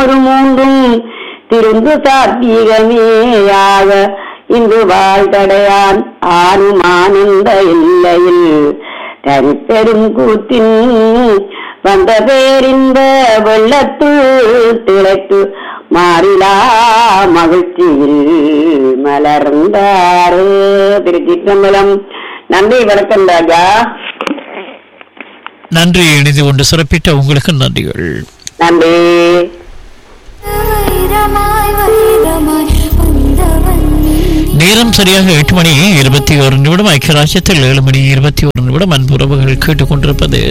ஒரு மூன்றும் திருந்து சாத்தியமேயாக இன்று வாழ்தடையான் ஆணும் ஆனந்த எல்லையில் தனிப்பெரும் கூத்தின் வந்த பேரின்ப வெள்ளத்துள் திளைத்து மாறிலா மகிழ்ச்சியில் மலர்ந்தாரு திருச்சிற்றம்பலம் நன்றி வணக்கம் ராஜா நன்றி இணைந்து கொண்டு சிறப்பிட்ட உங்களுக்கு நன்றிகள் நன்றி வைரமாய் வைரமாய் வந்தவன் நீ. நேரம் சரியாக எட்டு மணி இருபத்தி ஒரு நிமிடம் ஐக்கிய ராஜ்யத்தில் ஏழு மணி இருபத்தி ஒரு நிமிடம் அன்புறவுகள் கேட்டுக்கொண்டிருப்பது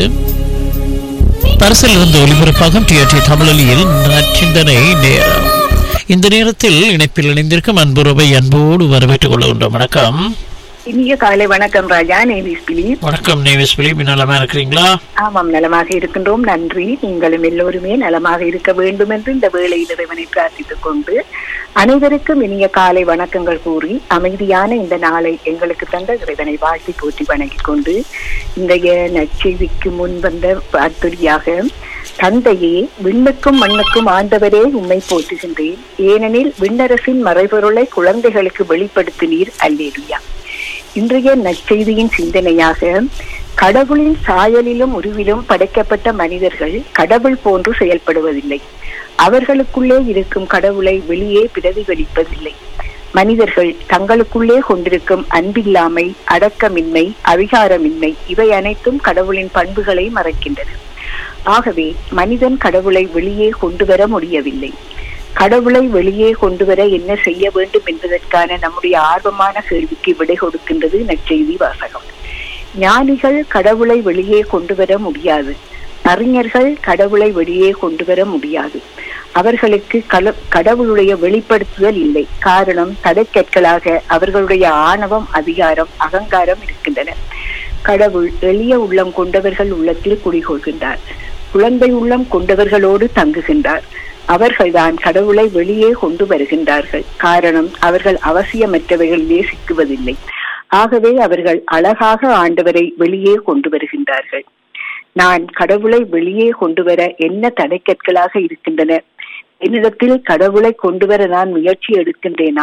பரிசில் இருந்து ஒலிபரப்பாகும் டிஆர்டி தமிழொலியில் நச்சிந்தனை நேரம் இந்த நேரத்தில் இணைப்பில் இணைந்திருக்கும் அன்புறவை அன்போடு வரவேற்றுக் கொள்கின்றோம் வணக்கம் இனிய காலை வணக்கம் ராஜா நேவிஸ் பிலிப் வணக்கம் நேவிஸ் பிலிப் நலமா இருக்கிறீங்களா ஆமாம் நலமாக இருக்கின்றோம் நன்றி நீங்களும் எல்லோருமே நலமாக இருக்க வேண்டும் என்று இந்த வேளையில் இறைவனை பிரார்த்தித்துக் கொண்டு அனைவருக்கும் இனிய காலை வணக்கங்கள் கூறி அமைதியான இந்த நாளை எங்களுக்கு தந்த இறைவனை வாழ்த்தி போற்றி வணங்கிக் கொண்டு இன்றைய நச்செய்திக்கு முன் வந்த பாட்டுரியாக தந்தையே விண்ணுக்கும் மண்ணுக்கும் ஆண்டவரே உம்மை போற்றுகின்றேன் ஏனெனில் விண்ணரசின் மறைபொருளை குழந்தைகளுக்கு வெளிப்படுத்தினீர் அல்லேலுயா இன்றைய நற்செய்தியின் சிந்தனையாக கடவுளின் சாயலிலும் உருவிலும் படைக்கப்பட்ட மனிதர்கள் கடவுள் போன்று செயல்படுவதில்லை அவர்களுக்குள்ளே இருக்கும் கடவுளை வெளியே பிரதிபலிப்பதில்லை மனிதர்கள் தங்களுக்குள்ளே கொண்டிருக்கும் அன்பில்லாமை அடக்கமின்மை அதிகாரமின்மை இவை அனைத்தும் கடவுளின் பண்புகளை மறைக்கின்றன ஆகவே மனிதன் கடவுளை வெளியே கொண்டு வர முடியவில்லை கடவுளை வெளியே கொண்டு வர என்ன செய்ய வேண்டும் என்பதற்கான நம்முடைய ஆர்வமான கேள்விக்கு விடை கொடுக்கின்றது நற்செய்தி வாசகம் ஞானிகள் கடவுளை வெளியே கொண்டு வர முடியாது அறிஞர்கள் கடவுளை வெளியே கொண்டு வர முடியாது அவர்களுக்கு கல- கடவுளுடைய வெளிப்படுத்துதல் இல்லை காரணம் தடைக்கற்களாக அவர்களுடைய ஆணவம் அதிகாரம் அகங்காரம் இருக்கின்றன கடவுள் எளிய உள்ளம் கொண்டவர்கள் உள்ளத்தில் குடிகொள்கின்றார் குழந்தை உள்ளம் கொண்டவர்களோடு தங்குகின்றார் அவர்கள்தான் கடவுளை வெளியே கொண்டு வருகின்றார்கள் காரணம் அவர்கள் அவசியமற்றவைகளிலே சிக்குவதில்லை ஆகவே அவர்கள் அழகாக ஆண்டவரை வெளியே கொண்டு வருகின்றார்கள் நான் கடவுளை வெளியே கொண்டு வர என்ன தடைக்கற்களாக இருக்கின்றன என்னிடத்தில் கடவுளை கொண்டு வர நான் முயற்சி எடுக்கின்றேனா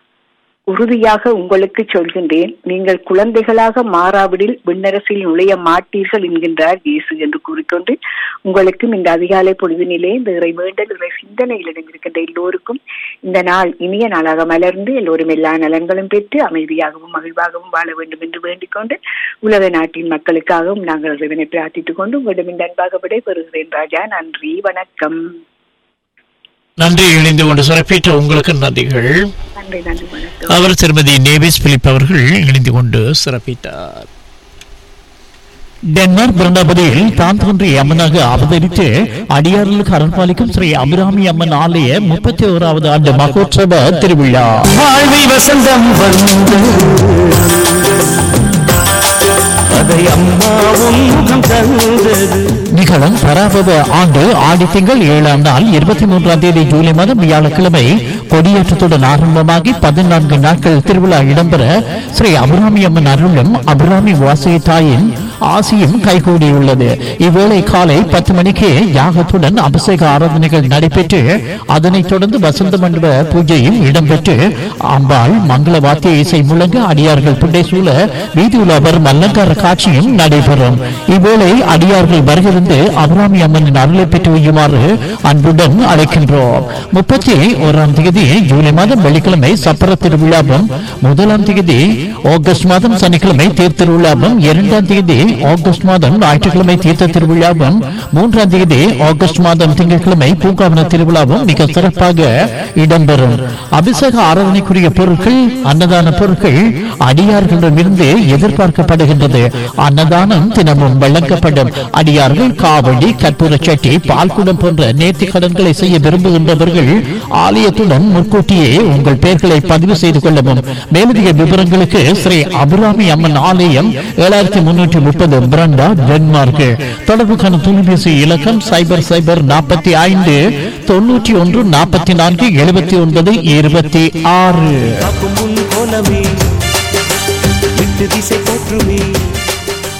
உறுதியாக உங்களுக்கு சொல்கின்றேன் நீங்கள் குழந்தைகளாக மாறாவிடில் விண்ணரசில் நுழைய மாட்டீர்கள் என்கின்றார் இயேசு என்று கூறிக்கொண்டு உங்களுக்கும் இந்த அதிகாலை பொழுதினிலே இந்த இறை வேண்டல் இறை சிந்தனையில் இடங்கிருக்கின்ற எல்லோருக்கும் இந்த நாள் இனிய நாளாக மலர்ந்து எல்லோரும் எல்லா நலன்களும் பெற்று அமைதியாகவும் மகிழ்வாகவும் வாழ வேண்டும் என்று வேண்டிக் கொண்டு உலக நாட்டின் மக்களுக்காகவும் நாங்கள் இறைவனை பிரார்த்தித்துக் கொண்டு உங்களிடம் இந்த அன்பாக விடைபெறுகிறேன் ராஜா நன்றி வணக்கம் நன்றி இணைந்து கொண்டு சிறப்பித்த உங்களுக்கு நன்றிகள் நன்றி நன்றி வணக்கம் அவர் திருமதி நேவிஸ் பிலிப் அவர்கள் இணைந்து கொண்டு சிறப்பித்தார் டென்மார்க் பிருந்தாபதியில் தான் தோன்றிய அம்மனாக அவதரித்து அடியார்களுக்கு அரண்பாலிக்கும் ஸ்ரீ அபிராமி அம்மன் ஆலய முப்பத்தி ஓராவது ஆண்டு மகோற்சவ திருவிழா வாழ்வில் வசந்தம் வந்து அதை அம்மாவும் முகம் தந்தது நிகழும் பராபவ ஆண்டு ஆடி திங்கள் ஏழாம் நாள் இருபத்தி மூன்றாம் தேதி ஜூலை மாதம் வியாழக்கிழமை கொடியேற்றத்துடன் ஆரம்பமாகி பதினான்கு நாட்கள் திருவிழா இடம்பெற ஸ்ரீ அபிராமி அம்மன் அருளும் அபிராமி வாசகி தாயின் ஆசியும் கைகூடியுள்ளது இவ்வேளை காலை பத்து மணிக்கு யாகத்துடன் அபிஷேக ஆராதனைகள் நடைபெற்று அதனைத் தொடர்ந்து வசந்த மண்டப பூஜையும் இடம்பெற்று அம்பாள் மங்கள வாத்திய இசை முழங்க அடியார்கள் புண்டை சூழ வீதியுலா வரும் அலங்கார காட்சியும் நடைபெறும் இவ்வேளை அடியார்கள் வருகிருந்து அபிராமி அம்மனின் அருளை பெற்று வையுமாறு அன்புடன் அழைக்கின்றோம் முப்பத்தி ஓராம் தேதி ஜூலை மாதம் வெள்ளிக்கிழமை சப்பர திருவிழாவும் முதலாம் தேதி ஆகஸ்ட் மாதம் சனிக்கிழமை தேர் திருவிழாவும் இரண்டாம் தேதி ஆகஸ்ட் மாதம் ஞாயிற்றுக்கிழமை தீர்த்த திருவிழாவும் மூன்றாம் தேதி ஆகஸ்ட் மாதம் திங்கட்கிழமை பூங்காவன திருவிழாவும் மிக சிறப்பாக இடம்பெறும் அபிஷேக ஆராதனைக்குரிய பொருட்கள் அன்னதான பொருட்கள் அடியார்களிடமிருந்து எதிர்பார்க்கப்படுகின்றது அன்னதானம் தினமும் வழங்கப்படும் அடியார்கள் காவடி கற்பூர சட்டி பால்குடம் போன்ற நேர்த்தி கடன்களை செய்ய விரும்புகின்றவர்கள் ஆலயத்துடன் முன்கூட்டியே உங்கள் பெயர்களை பதிவு செய்து கொள்ளவும் மேலதிக விவரங்களுக்கு ஸ்ரீ அபிராமி அம்மன் ஆலயம் ஏழாயிரத்தி முன்னூற்றி முப்பது பிரண்டா டென்மார்க் தொடர்புக்கான தொலைபேசி இலக்கம் சைபர் சைபர் நாற்பத்தி ஐந்து தொண்ணூற்றி ஒன்று நாற்பத்தி நான்கு எழுபத்தி ஒன்பது இருபத்தி ஆறு காக்கும் முன் கோலமே விட்டு திசை போற்றுமே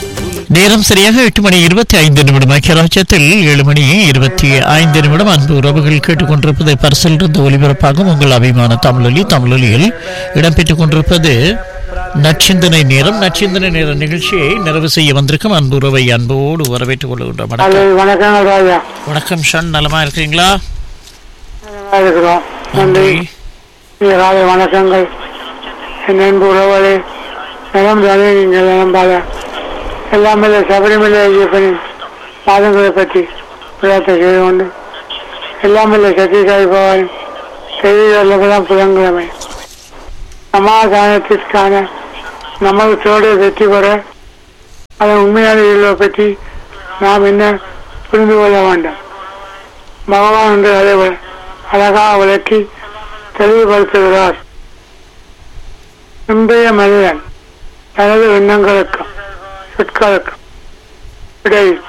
நேரம் சரியாக எட்டு மணி இருபத்தி ஐந்து நிமிடம் ஐக்கியராஜ்யத்தில் ஏழு மணி இருபத்தி ஐந்து நிமிடம் அன்பு உறவுகள் கேட்டுக்கொண்டிருப்பது பரிசிலிருந்து ஒலிபரப்பாகும் உங்கள் அபிமான தமிழொலி தமிழொலியில் இடம்பெற்றுக் கொண்டிருப்பது நச்சிந்தனை நேரம் நச்சிந்தனை நேர நிகழ்ச்சியை நிறைவு செய்ய வந்திருக்கும் அன்பு உறவை அன்போடு வரவேற்றுக் கொள்கின்றோம் ஹலோ வணக்கம் வணக்கங்கள் ராஜா வணக்கம் ஷன் நலமா இருக்கிறீங்களா நல்லா இருக்கிறோம் நன்றி நீ காலை வணக்கங்கள் என் அன்பு உறவுகளே நலம் தானே நீங்கள் நலம்பாக எல்லாமே சபரிமலை ஐயப்பனின் பாதங்களை பற்றி பிரார்த்தனை செய்து கொண்டு எல்லாமே சத்யசாய் பகவான் செய்திகளெல்லாம் புதன்கிழமை சமாதானத்திற்கான நமது தோடு வெற்றி பெற அதன் உண்மையான இயல்பை பற்றி நாம் என்ன புரிந்து கொள்ள வேண்டும் பகவான் என்று அதை வ- அழகாக விளக்கி தெளிவுபடுத்துகிறார் இன்றைய மனிதன் தனது எண்ணங்களுக்கும் சொற்களுக்கும் இடையில்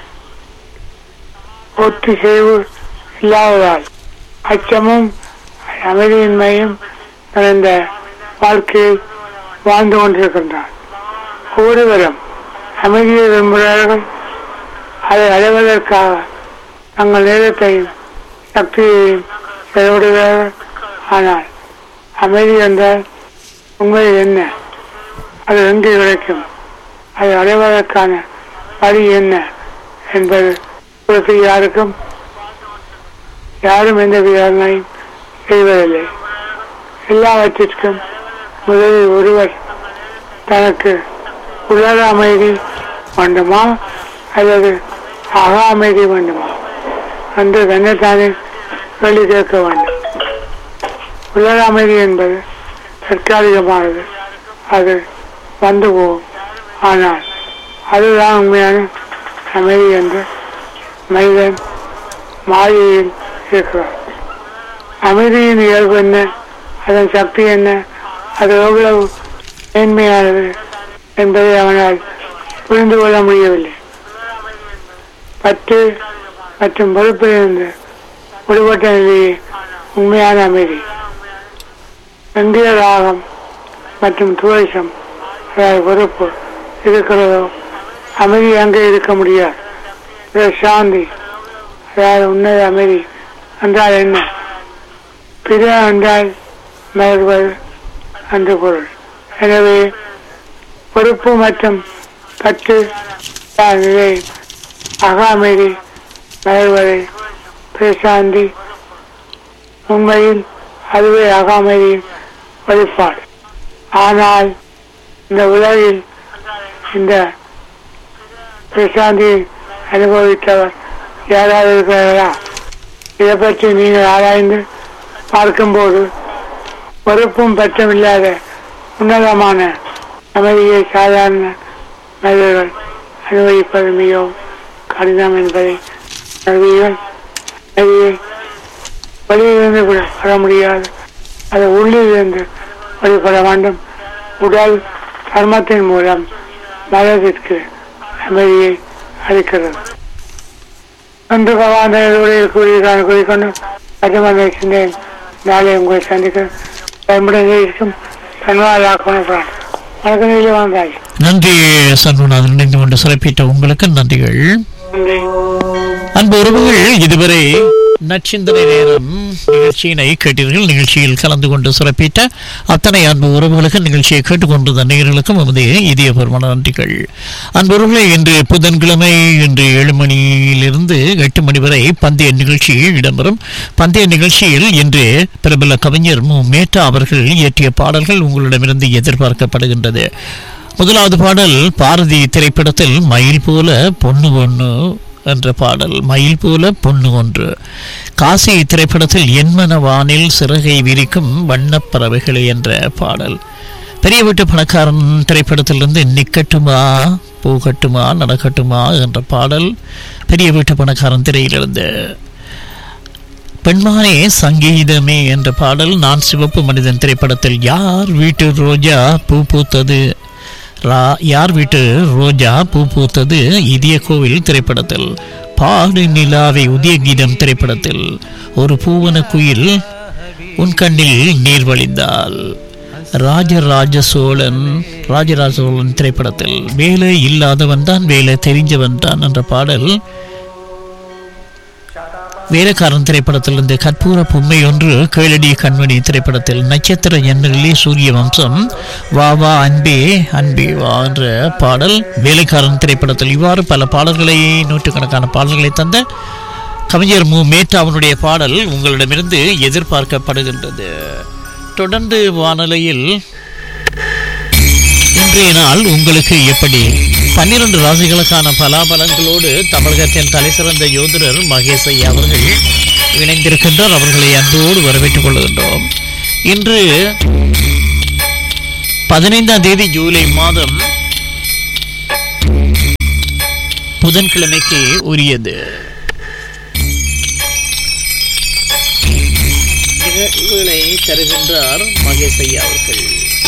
ஒத்திசைவு இல்லாததால் அச்சமும் அமைதியின்மையும் நிறைந்த வாழ்க்கையை வாழ்ந்து கொண்டிருக்கின்றான் ஒவ்வொருவரும் அமைதியை விரும்புகிறார்கள் அதை அடைவதற்காக தங்கள் நேரத்தையும் சக்தியையும் செலவிடுகிறார்கள் ஆனால் அமைதி என்றால் உண்மை என்ன அது எங்கே கிடைக்கும் அதை அடைவதற்கான வழி என்ன என்பது குறித்து யாருக்கும் யாரும் எந்த விசாரணையும் செய்வதில்லை எல்லாவற்றிற்கும் முதலில் ஒருவர் தனக்கு உலக அமைதி வேண்டுமா அல்லது அக அமைதி வேண்டுமா என்று தன்னைத்தானே கேள்வி கேட்க வேண்டும் உலக அமைதி என்பது தற்காலிகமானது அது வந்து போகும் ஆனால் அதுதான் உண்மையான அமைதி என்று மனிதன் மாயையில் இருக்கிறான் அமைதியின் இயல்பு என்ன அதன் சக்தி என்ன அது எவ்வளவு மேன்மையானது என்பதை அவனால் புரிந்து கொள்ள முடியவில்லை பற்று மற்றும் பொறுப்பிலிருந்து விடுபட்ட நிலையே உண்மையான அமைதி இந்திய ராகம் மற்றும் துவேஷம் அதாவது பொறுப்பு இருக்கிறதோ அமைதி அங்கே இருக்க முடியாது இது சாந்தி அதாவது உன்னத அமைதி என்றால் என்ன பிற என்றால் மலர்வது என்று பொருள் எனவே பொறுப்பு மற்றும் பற்று இல்லாத நிலை அக அமைதி மலர்வதை பிரசாந்தி உண்மையில் அதுவே அக அமைதியின் வெளிப்பாடு ஆனால் இந்த உலகில் இந்த பிரசாந்தியை அனுபவித்தவர் யாராவது இருக்கிறார்களா இதை பற்றி நீங்கள் ஆராய்ந்து பார்க்கும்போது பொறுப்பும் பற்றும் இல்லாத உன்னதமான அமைதியை சாதாரண மனிதர்கள் அனுபவிப்பது மிகவும் கடினம் என்பதை அறிவீர்கள் அமைதியை வெளியிலிருந்து கூட வர முடியாது அது உள்ளிலிருந்து வெளிப்பட வேண்டும் உடல் கர்மத்தின் மூலம் மனதிற்கு அமைதியை அளிக்கிறது அன்று பகவான் கூறியிருக்கான கூறிக்கொண்டு கட்டுமலை சிந்தேன் நாளை உங்களை சந்திக்க பயன்படுத்தி இருக்கும் தன்வாதாக்கணும் வணக்கம் நீலி வந்தாய் நன்றி சண்முகநாதன் இணைந்து கொண்டு சிறப்பித்த உங்களுக்கு நன்றிகள் நன்றி அன்பு உறவுகள் இதுவரை நச்சிந்தனை நேரம் நிகழ்ச்சியினை கேட்டீர்கள் நிகழ்ச்சியில் கலந்து கொண்டு சிறப்பித்த அத்தனை அன்பு உறவுகளுக்கு நிகழ்ச்சியை கேட்டுக்கொண்டிருந்த நேயர்களுக்கும் எமது இதயபூர்வமான நன்றிகள் அன்பு உறவுகளை இன்று புதன்கிழமை இன்று ஏழு மணியிலிருந்து எட்டு மணி வரை பந்தய நிகழ்ச்சி இடம்பெறும் பந்தய நிகழ்ச்சியில் இன்று பிரபல கவிஞர் மு மேத்தா அவர்கள் இயற்றிய பாடல்கள் உங்களிடமிருந்து எதிர்பார்க்கப்படுகின்றது முதலாவது பாடல் பாரதி திரைப்படத்தில் மயில் போல பொண்ணு பொண்ணு என்ற பாடல் மயில் போல பொண்ணு ஒன்று காசி திரைப்படத்தில் என்மன வானில் சிறகை விரிக்கும் வண்ணப் பறவைகளே என்ற பாடல் பெரிய வீட்டு பணக்காரன் திரைப்படத்திலிருந்து நிக்கட்டுமா போகட்டுமா நடக்கட்டுமா என்ற பாடல் பெரிய வீட்டு பணக்காரன் திரையிலிருந்து பெண்மானே சங்கீதமே என்ற பாடல் நான் சிவப்பு மனிதன் திரைப்படத்தில் யார் வீட்டு ரோஜா பூ பூத்தது ரா- யார் வீட்டு ரோஜா பூ பூத்தது இதய கோவில் திரைப்படத்தில் பாடு நிலாவை உதய கீதம் திரைப்படத்தில் ஒரு பூவன குயில் உன் கண்ணில் நீர் வழிந்தால் ராஜராஜ சோழன் ராஜராஜ சோழன் திரைப்படத்தில் வேலை இல்லாதவன் தான் வேலை தெரிஞ்சவன் தான் என்ற பாடல் வேலைக்காரன் திரைப்படத்திலிருந்து கற்பூர பொம்மை ஒன்று கேளடி கண்மணி திரைப்படத்தில் நட்சத்திர ஜன்னலிலே சூரிய வம்சம் வா வா அன்பே அன்பே வா என்ற பாடல் வேலைக்காரன் திரைப்படத்தில் இவ்வாறு பல பாடல்களை நூற்றுக்கணக்கான பாடல்களை தந்த கவிஞர் மு மேட்டாவனுடைய பாடல் உங்களிடமிருந்து எதிர்பார்க்கப்படுகின்றது தொடர்ந்து வானொலியில் இன்றைய நாள் உங்களுக்கு எப்படி பன்னிரண்டு ராசிகளுக்கான பலாபலங்களோடு தமிழகத்தின் தலைசிறந்த யோதிடர் மகேஷ் ஐயா அவர்கள் இணைந்திருக்கின்றார் அவர்களை அன்போடு வரவேற்றுக் கொள்கின்றோம் இன்று பதினைந்தாம் தேதி ஜூலை மாதம் புதன்கிழமைக்கு உரியது நிகழ்வுகளை தருகின்றார் மகேஷ் ஐயா அவர்கள்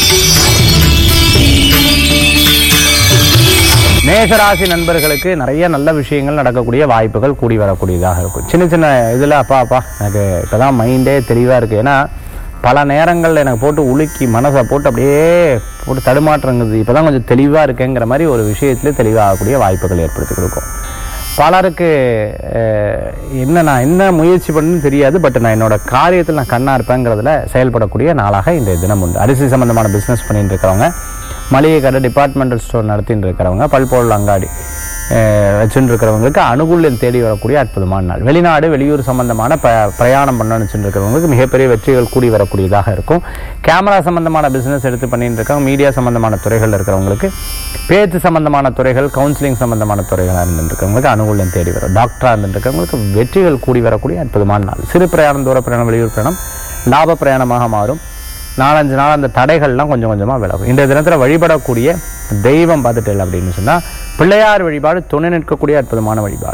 மேஷராசி நண்பர்களுக்கு நிறைய நல்ல விஷயங்கள் நடக்கக்கூடிய வாய்ப்புகள் கூடி வரக்கூடியதாக இருக்கும் சின்ன சின்ன இதில் அப்பா அப்பா எனக்கு இப்போதான் மைண்டே தெளிவாக இருக்குது ஏன்னா பல நேரங்களில் எனக்கு போட்டு உலுக்கி மனசை போட்டு அப்படியே போட்டு தடுமாற்றங்குது இப்போ தான் கொஞ்சம் தெளிவாக இருக்கேங்கிற மாதிரி ஒரு விஷயத்துல தெளிவாகக்கூடிய வாய்ப்புகள் ஏற்படுத்தி கொடுக்கும் பலருக்கு அஹ், என்ன நான் என்ன முயற்சி பண்ணுன்னு தெரியாது பட் நான் என்னோட காரியத்தில் நான் கண்ணா இருப்பேங்கிறதுல செயல்படக்கூடிய நாளாக இந்த தினம் உண்டு அரிசி சம்பந்தமான பிஸ்னஸ் பண்ணிட்டு இருக்கிறவங்க மளிகை கடை டிபார்ட்மெண்டல் ஸ்டோர் நடத்திட்டு இருக்கிறவங்க பல்பொருள் அங்காடி அஹ், வச்சுட்டு இருக்கிறவங்களுக்கு அனுகூல்யம் தேடி வரக்கூடிய அற்புதமான நாள் வெளிநாடு வெளியூர் சம்பந்தமான ப பிரயாணம் பண்ணணும்னு வச்சுட்டு இருக்கிறவங்களுக்கு மிகப்பெரிய வெற்றிகள் கூடி வரக்கூடியதாக இருக்கும் கேமரா சம்பந்தமான பிஸ்னஸ் எடுத்து பண்ணிட்டு இருக்காங்க மீடியா சம்பந்தமான துறைகள் இருக்கிறவங்களுக்கு பேச்சு சம்பந்தமான துறைகள் கவுன்சிலிங் சம்பந்தமான துறைகளாக இருந்துருக்கவங்களுக்கு அனுகூலம் தேடி வரும் டாக்டராக இருந்துருக்கவங்களுக்கு வெற்றிகள் கூடி வரக்கூடிய அற்புதமான நாள் சிறு பிரயாணம் தூர பிரயாணம் வெளியூர் பிரயாணம் லாப பிரயாணமாக மாறும் நாலஞ்சு நாள் அந்த தடைகள்லாம் கொஞ்சம் கொஞ்சமாக விலகும் இந்த தினத்தில் வழிபடக்கூடிய தெய்வம் பார்த்துட்டு அப்படின்னு சொன்னால் பிள்ளையார் வழிபாடு துணை நிற்கக்கூடிய அற்புதமான வழிபாடு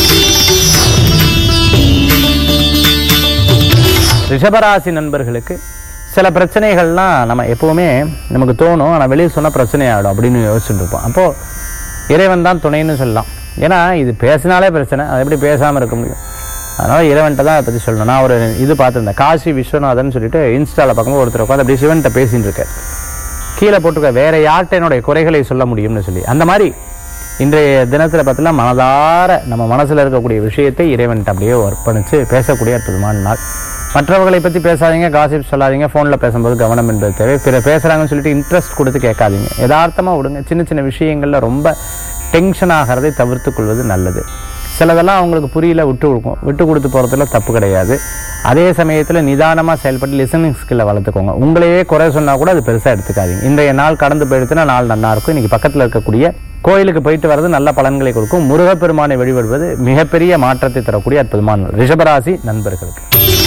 ரிஷபராசி நண்பர்களுக்கு சில பிரச்சனைகள்லாம் நம்ம எப்பவுமே நமக்கு தோணும் ஆனால் வெளியே சொன்னால் பிரச்சனை ஆகிடும் அப்படின்னு யோசிச்சுட்டு இருப்போம் அப்போது இறைவன் தான் துணைன்னு சொல்லலாம் ஏன்னா இது பேசினாலே பிரச்சனை அது எப்படி பேசாமல் இருக்க முடியும் அதனால் இறைவன்கிட்ட தான் அதை பற்றி சொல்லணும் நான் ஒரு இது பார்த்துருந்தேன் காசி விஸ்வநாதன் சொல்லிட்டு இன்ஸ்டாவில் பார்க்கும்போது ஒருத்தர் உட்காந்து அப்படியே சிவன்கிட்ட பேசின்னு இருக்கார் கீழே போட்டுக்க வேற யார்கிட்ட என்னுடைய குறைகளை சொல்ல முடியும்னு சொல்லி அந்த மாதிரி இன்றைய தினத்தில் பார்த்தீங்கன்னா மனதார நம்ம மனசில் இருக்கக்கூடிய விஷயத்தை இறைவன்கிட்ட அப்படியே அர்ப்பணித்து பேசக்கூடிய அற்புதமான நாள் மற்றவர்களை பற்றி பேசாதீங்க காசிப் சொல்லாதீங்க ஃபோனில் பேசும்போது கவனம் என்பது தேவை பிற பேசுகிறாங்கன்னு சொல்லிட்டு இன்ட்ரெஸ்ட் கொடுத்து கேட்காதீங்க யதார்த்தமாக விடுங்க சின்ன சின்ன விஷயங்களில் ரொம்ப டென்ஷன் ஆகிறதை தவிர்த்து கொள்வது நல்லது சிலதெல்லாம் அவங்களுக்கு புரியல விட்டு கொடுக்கும் விட்டு கொடுத்து போகிறதுல தப்பு கிடையாது அதே சமயத்தில் நிதானமாக செயல்பட்டு லிசனிங் ஸ்கில்லை வளர்த்துக்கோங்க உங்களையே குறை சொன்னால் கூட அது பெருசாக எடுத்துக்காதீங்க இன்றைய நாள் கடந்து போயிடுச்சுன்னா நாள் நல்லா இருக்கும் இன்னைக்கு பக்கத்தில் இருக்கக்கூடிய கோயிலுக்கு போயிட்டு வர்றது நல்ல பலன்களை கொடுக்கும் முருகப்பெருமானை வழிபடுவது மிகப்பெரிய மாற்றத்தை தரக்கூடிய அற்புதமான நாள். ரிஷபராசி நண்பர்களுக்கு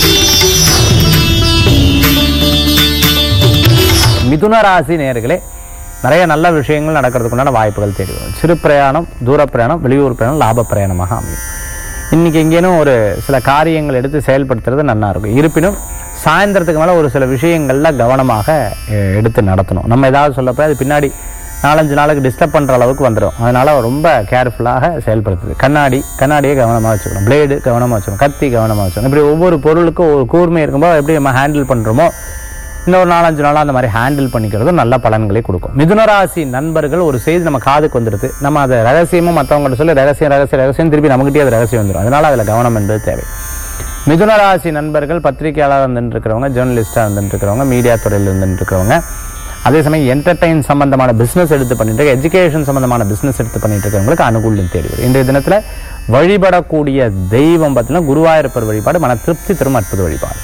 மிதுன ராசி நேயர்களே நிறைய நல்ல விஷயங்கள் நடக்கிறதுக்குண்டான வாய்ப்புகள் தேடி வரும் சிறு பிரயாணம் தூர பிரயாணம் வெளியூர் பிரயாணம் லாப பிரயாணமாக அமையும் இன்னைக்கு எங்கேனும் ஒரு சில காரியங்கள் எடுத்து செயல்படுத்துறது நல்லா இருக்கும் இருப்பினும் சாயந்தரத்துக்கு மேலே ஒரு சில விஷயங்கள்ல கவனமாக அஹ், எடுத்து நடத்தணும் நம்ம ஏதாவது சொல்லப்போ அது பின்னாடி நாலஞ்சு நாளுக்கு டிஸ்டர்ப் பண்ணுற அளவுக்கு வந்துடும் அதனால ரொம்ப கேர்ஃபுல்லாக செயல்படுத்துது கண்ணாடி கண்ணாடியை கவனமாக வச்சுக்கணும் பிளேடு கவனமாக வச்சுக்கணும் கத்தி கவனமாக வச்சுக்கணும் இப்படி ஒவ்வொரு பொருளுக்கும் ஒரு கூர்மை இருக்கும்போது எப்படி நம்ம ஹேண்டில் பண்ணுறோமோ இன்னொரு நாலஞ்சு நாளாக அந்த மாதிரி ஹேண்டில் பண்ணிக்கிறதும் நல்ல பலன்களை கொடுக்கும் மிதுனராசி நண்பர்கள் ஒரு செய்தி நம்ம காதுக்கு வந்துடுது நம்ம அதை ரகசியமும் மற்றவங்கள்ட்ட சொல்லி ரகசியம் ரகசியம் ரகசியம் திருப்பி நமக்கிட்டே அது ரகசியம் வந்துடும் அதனால அதில் கவனம் என்பது தேவை மிதுனராசி நண்பர்கள் பத்திரிகையாளர் இருந்துட்டு இருக்கிறவங்க ஜேர்னலிஸ்டாக இருந்துட்டு இருக்கிறவங்க மீடியா துறையில் இருந்துட்டு இருக்கிறவங்க அதே சமயம் என்டர்டைன் சம்பந்தமான பிசினஸ் எடுத்து பண்ணிட்டு இருக்க எஜுகேஷன் சம்பந்தமான பிசினஸ் எடுத்து பண்ணிட்டு இருக்கிறவங்களுக்கு அனுகூலம் தேடி வரும் இன்றைய தினத்தில் வழிபடக்கூடிய தெய்வம் பார்த்தீங்கன்னா குருவாயூரப்பர் வழிபாடு மன திருப்தி தரும் அற்புத வழிபாடு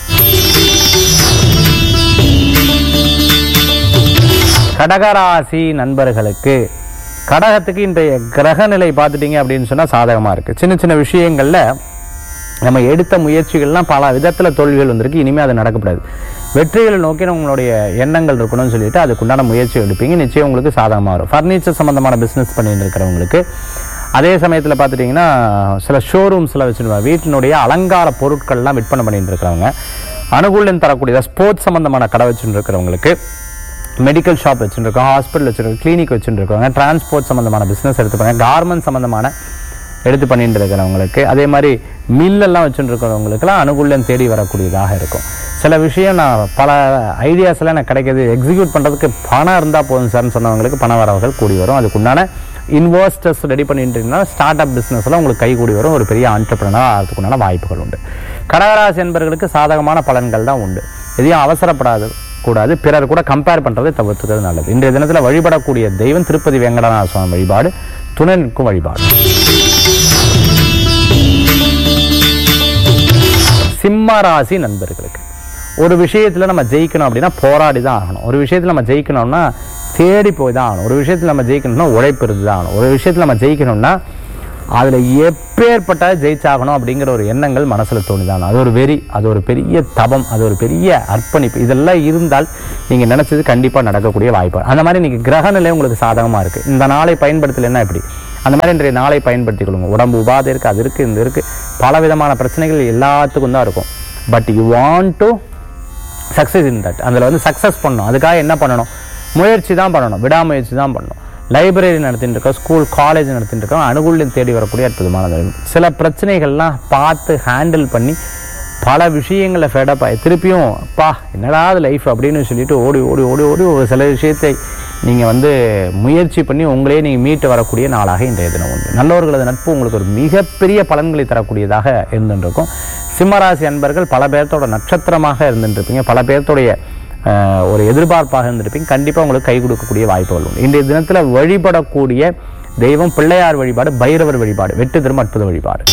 கடகராசி நண்பர்களுக்கு கடகத்துக்கு இன்றைய கிரக நிலை பார்த்துட்டீங்க அப்படின்னு சொன்னால் சாதகமாக இருக்குது சின்ன சின்ன விஷயங்களில் நம்ம எடுத்த முயற்சிகள்லாம் பல விதத்தில் தோல்விகள் வந்திருக்கு இனிமேல் அது நடக்கக்கூடாது வெற்றிகளை நோக்கி உங்களுடைய எண்ணங்கள் இருக்கணும்னு சொல்லிட்டு அதுக்குண்டான முயற்சி எடுப்பீங்க நிச்சயம் உங்களுக்கு சாதகமாக வரும் ஃபர்னிச்சர் சம்மந்தமான பிஸ்னஸ் பண்ணிட்டு இருக்கிறவங்களுக்கு அதே சமயத்தில் பார்த்துட்டிங்கன்னா சில ஷோரூம்ஸில் வச்சுருவாங்க வீட்டினுடைய அலங்கார பொருட்கள்லாம் விற்பனை பண்ணிட்டு இருக்கிறவங்க அனுகூலம் தரக்கூடிய ஸ்போர்ட்ஸ் சம்மந்தமான கடை வச்சுட்டு இருக்கிறவங்களுக்கு மெடிக்கல் ஷாப் வச்சுருக்கோம் ஹாஸ்பிட்டல் வச்சுருக்கோம் கிளினிக் வச்சுருக்கோங்க டிரான்ஸ்போர்ட் சம்மந்தமான பிஸ்னஸ் எடுத்து பண்ணாங்க கார்மெண்ட் சம்மந்தமான எடுத்து பண்ணிட்டு இருக்கிறவங்களுக்கு அதே மாதிரி மில்லெல்லாம் வச்சுட்டு இருக்கிறவங்களுக்குலாம் அனுகூல்யம் தேடி வரக்கூடியதாக இருக்கும் சில விஷயம் நான் பல ஐடியாஸ் எல்லாம் எனக்கு கிடைக்கிது எக்ஸிக்யூட் பண்ணுறதுக்கு பணம் இருந்தால் போதும் சார்னு சொன்னவங்களுக்கு பண வரவுகள் கூடி வரும் அதுக்குண்டான இன்வெஸ்டர்ஸ் ரெடி பண்ணிட்டுனா ஸ்டார்ட் அப் பிஸ்னஸ்லாம் உங்களுக்கு கை கூடி வரும் ஒரு பெரிய ஆண்டர்பிரினர் ஆகிறதுக்குண்டான வாய்ப்புகள் உண்டு கடகராசி என்பவர்களுக்கு சாதகமான பலன்கள் தான் உண்டு எதையும் அவசரப்படாது கூடாது பிறர் கூட கம்பேர் பண்றதை தவிர்த்துக்கிறது நல்லது இன்றைய தினத்தில் வழிபடக்கூடிய தெய்வம் திருப்பதி வெங்கடநாத சுவாமி வழிபாடு துணை நிற்கும் வழிபாடு சிம்ம ராசி நண்பர்களுக்கு ஒரு விஷயத்துல நம்ம ஜெயிக்கணும் அப்படின்னா போராடி தான் ஆகணும் ஒரு விஷயத்துல நம்ம ஜெயிக்கணும்னா தேடி போய் தான் ஆகணும் ஒரு விஷயத்துல நம்ம ஜெயிக்கணும்னா உழைப்பு இருந்து தான் ஆகணும் ஒரு விஷயத்துல நம்ம ஜெயிக்கணும்னா அதுல எப்பேற்பட்ட ஜெயிச்சாகணும் அப்படிங்கிற ஒரு எண்ணங்கள் மனசுல தோணிதான் அது ஒரு வெறி அது ஒரு பெரிய தபம் அது ஒரு பெரிய அர்ப்பணிப்பு இதெல்லாம் இருந்தால் நீங்க நினைச்சது கண்டிப்பா நடக்கக்கூடிய வாய்ப்பு அந்த மாதிரி இன்னைக்கு கிரக நிலை உங்களுக்கு சாதகமா இருக்கு இந்த நாளை பயன்படுத்தலைன்னா எப்படி அந்த மாதிரி இன்றைய நாளை பயன்படுத்திக் கொள்ளுங்க உடம்பு உபாதை இருக்கு அது இருக்கு இந்த இருக்கு பல விதமான பிரச்சனைகள் எல்லாத்துக்கும் தான் இருக்கும் but you want to success in that அதில் வந்து சக்ஸஸ் பண்ணணும் அதுக்காக என்ன பண்ணணும் முயற்சி தான் பண்ணணும் விடாமுயற்சி தான் பண்ணணும் லைப்ரரி நடத்திட்டு இருக்கோம் ஸ்கூல் காலேஜ் நடத்திட்டு இருக்கோம் அனுகூல்யம் தேடி வரக்கூடிய அற்புதமான தருணம். சில பிரச்சனைகள்லாம் பார்த்து ஹேண்டில் பண்ணி பல விஷயங்களை ஃபெடப் ஆகி திருப்பியும் பா என்னடா லைஃப் அப்படின்னு சொல்லிட்டு ஓடி ஓடி ஓடி ஓடி ஒரு சில விஷயத்தை நீங்கள் வந்து முயற்சி பண்ணி உங்களே நீங்கள் மீட்டு வரக்கூடிய நாளாக இன்றைய தினம் உண்டு நல்லவர்களது நட்பு உங்களுக்கு ஒரு மிகப்பெரிய பலன்களை தரக்கூடியதாக இருந்துருக்கும் சிம்மராசி அன்பர்கள் பல பேர்த்தோட நட்சத்திரமாக இருந்துருப்பீங்க பல பேர்த்தோடைய ஆஹ், ஒரு எதிர்பார்ப்பாக இருந்திருப்பீங்க கண்டிப்பாக உங்களுக்கு கை கொடுக்கக்கூடிய வாய்ப்புகள் உண்டு இன்றைய தினத்தில் வழிபடக்கூடிய தெய்வம் பிள்ளையார் வழிபாடு பைரவர் வழிபாடு வெட்டு திரும்ப அற்புத வழிபாடு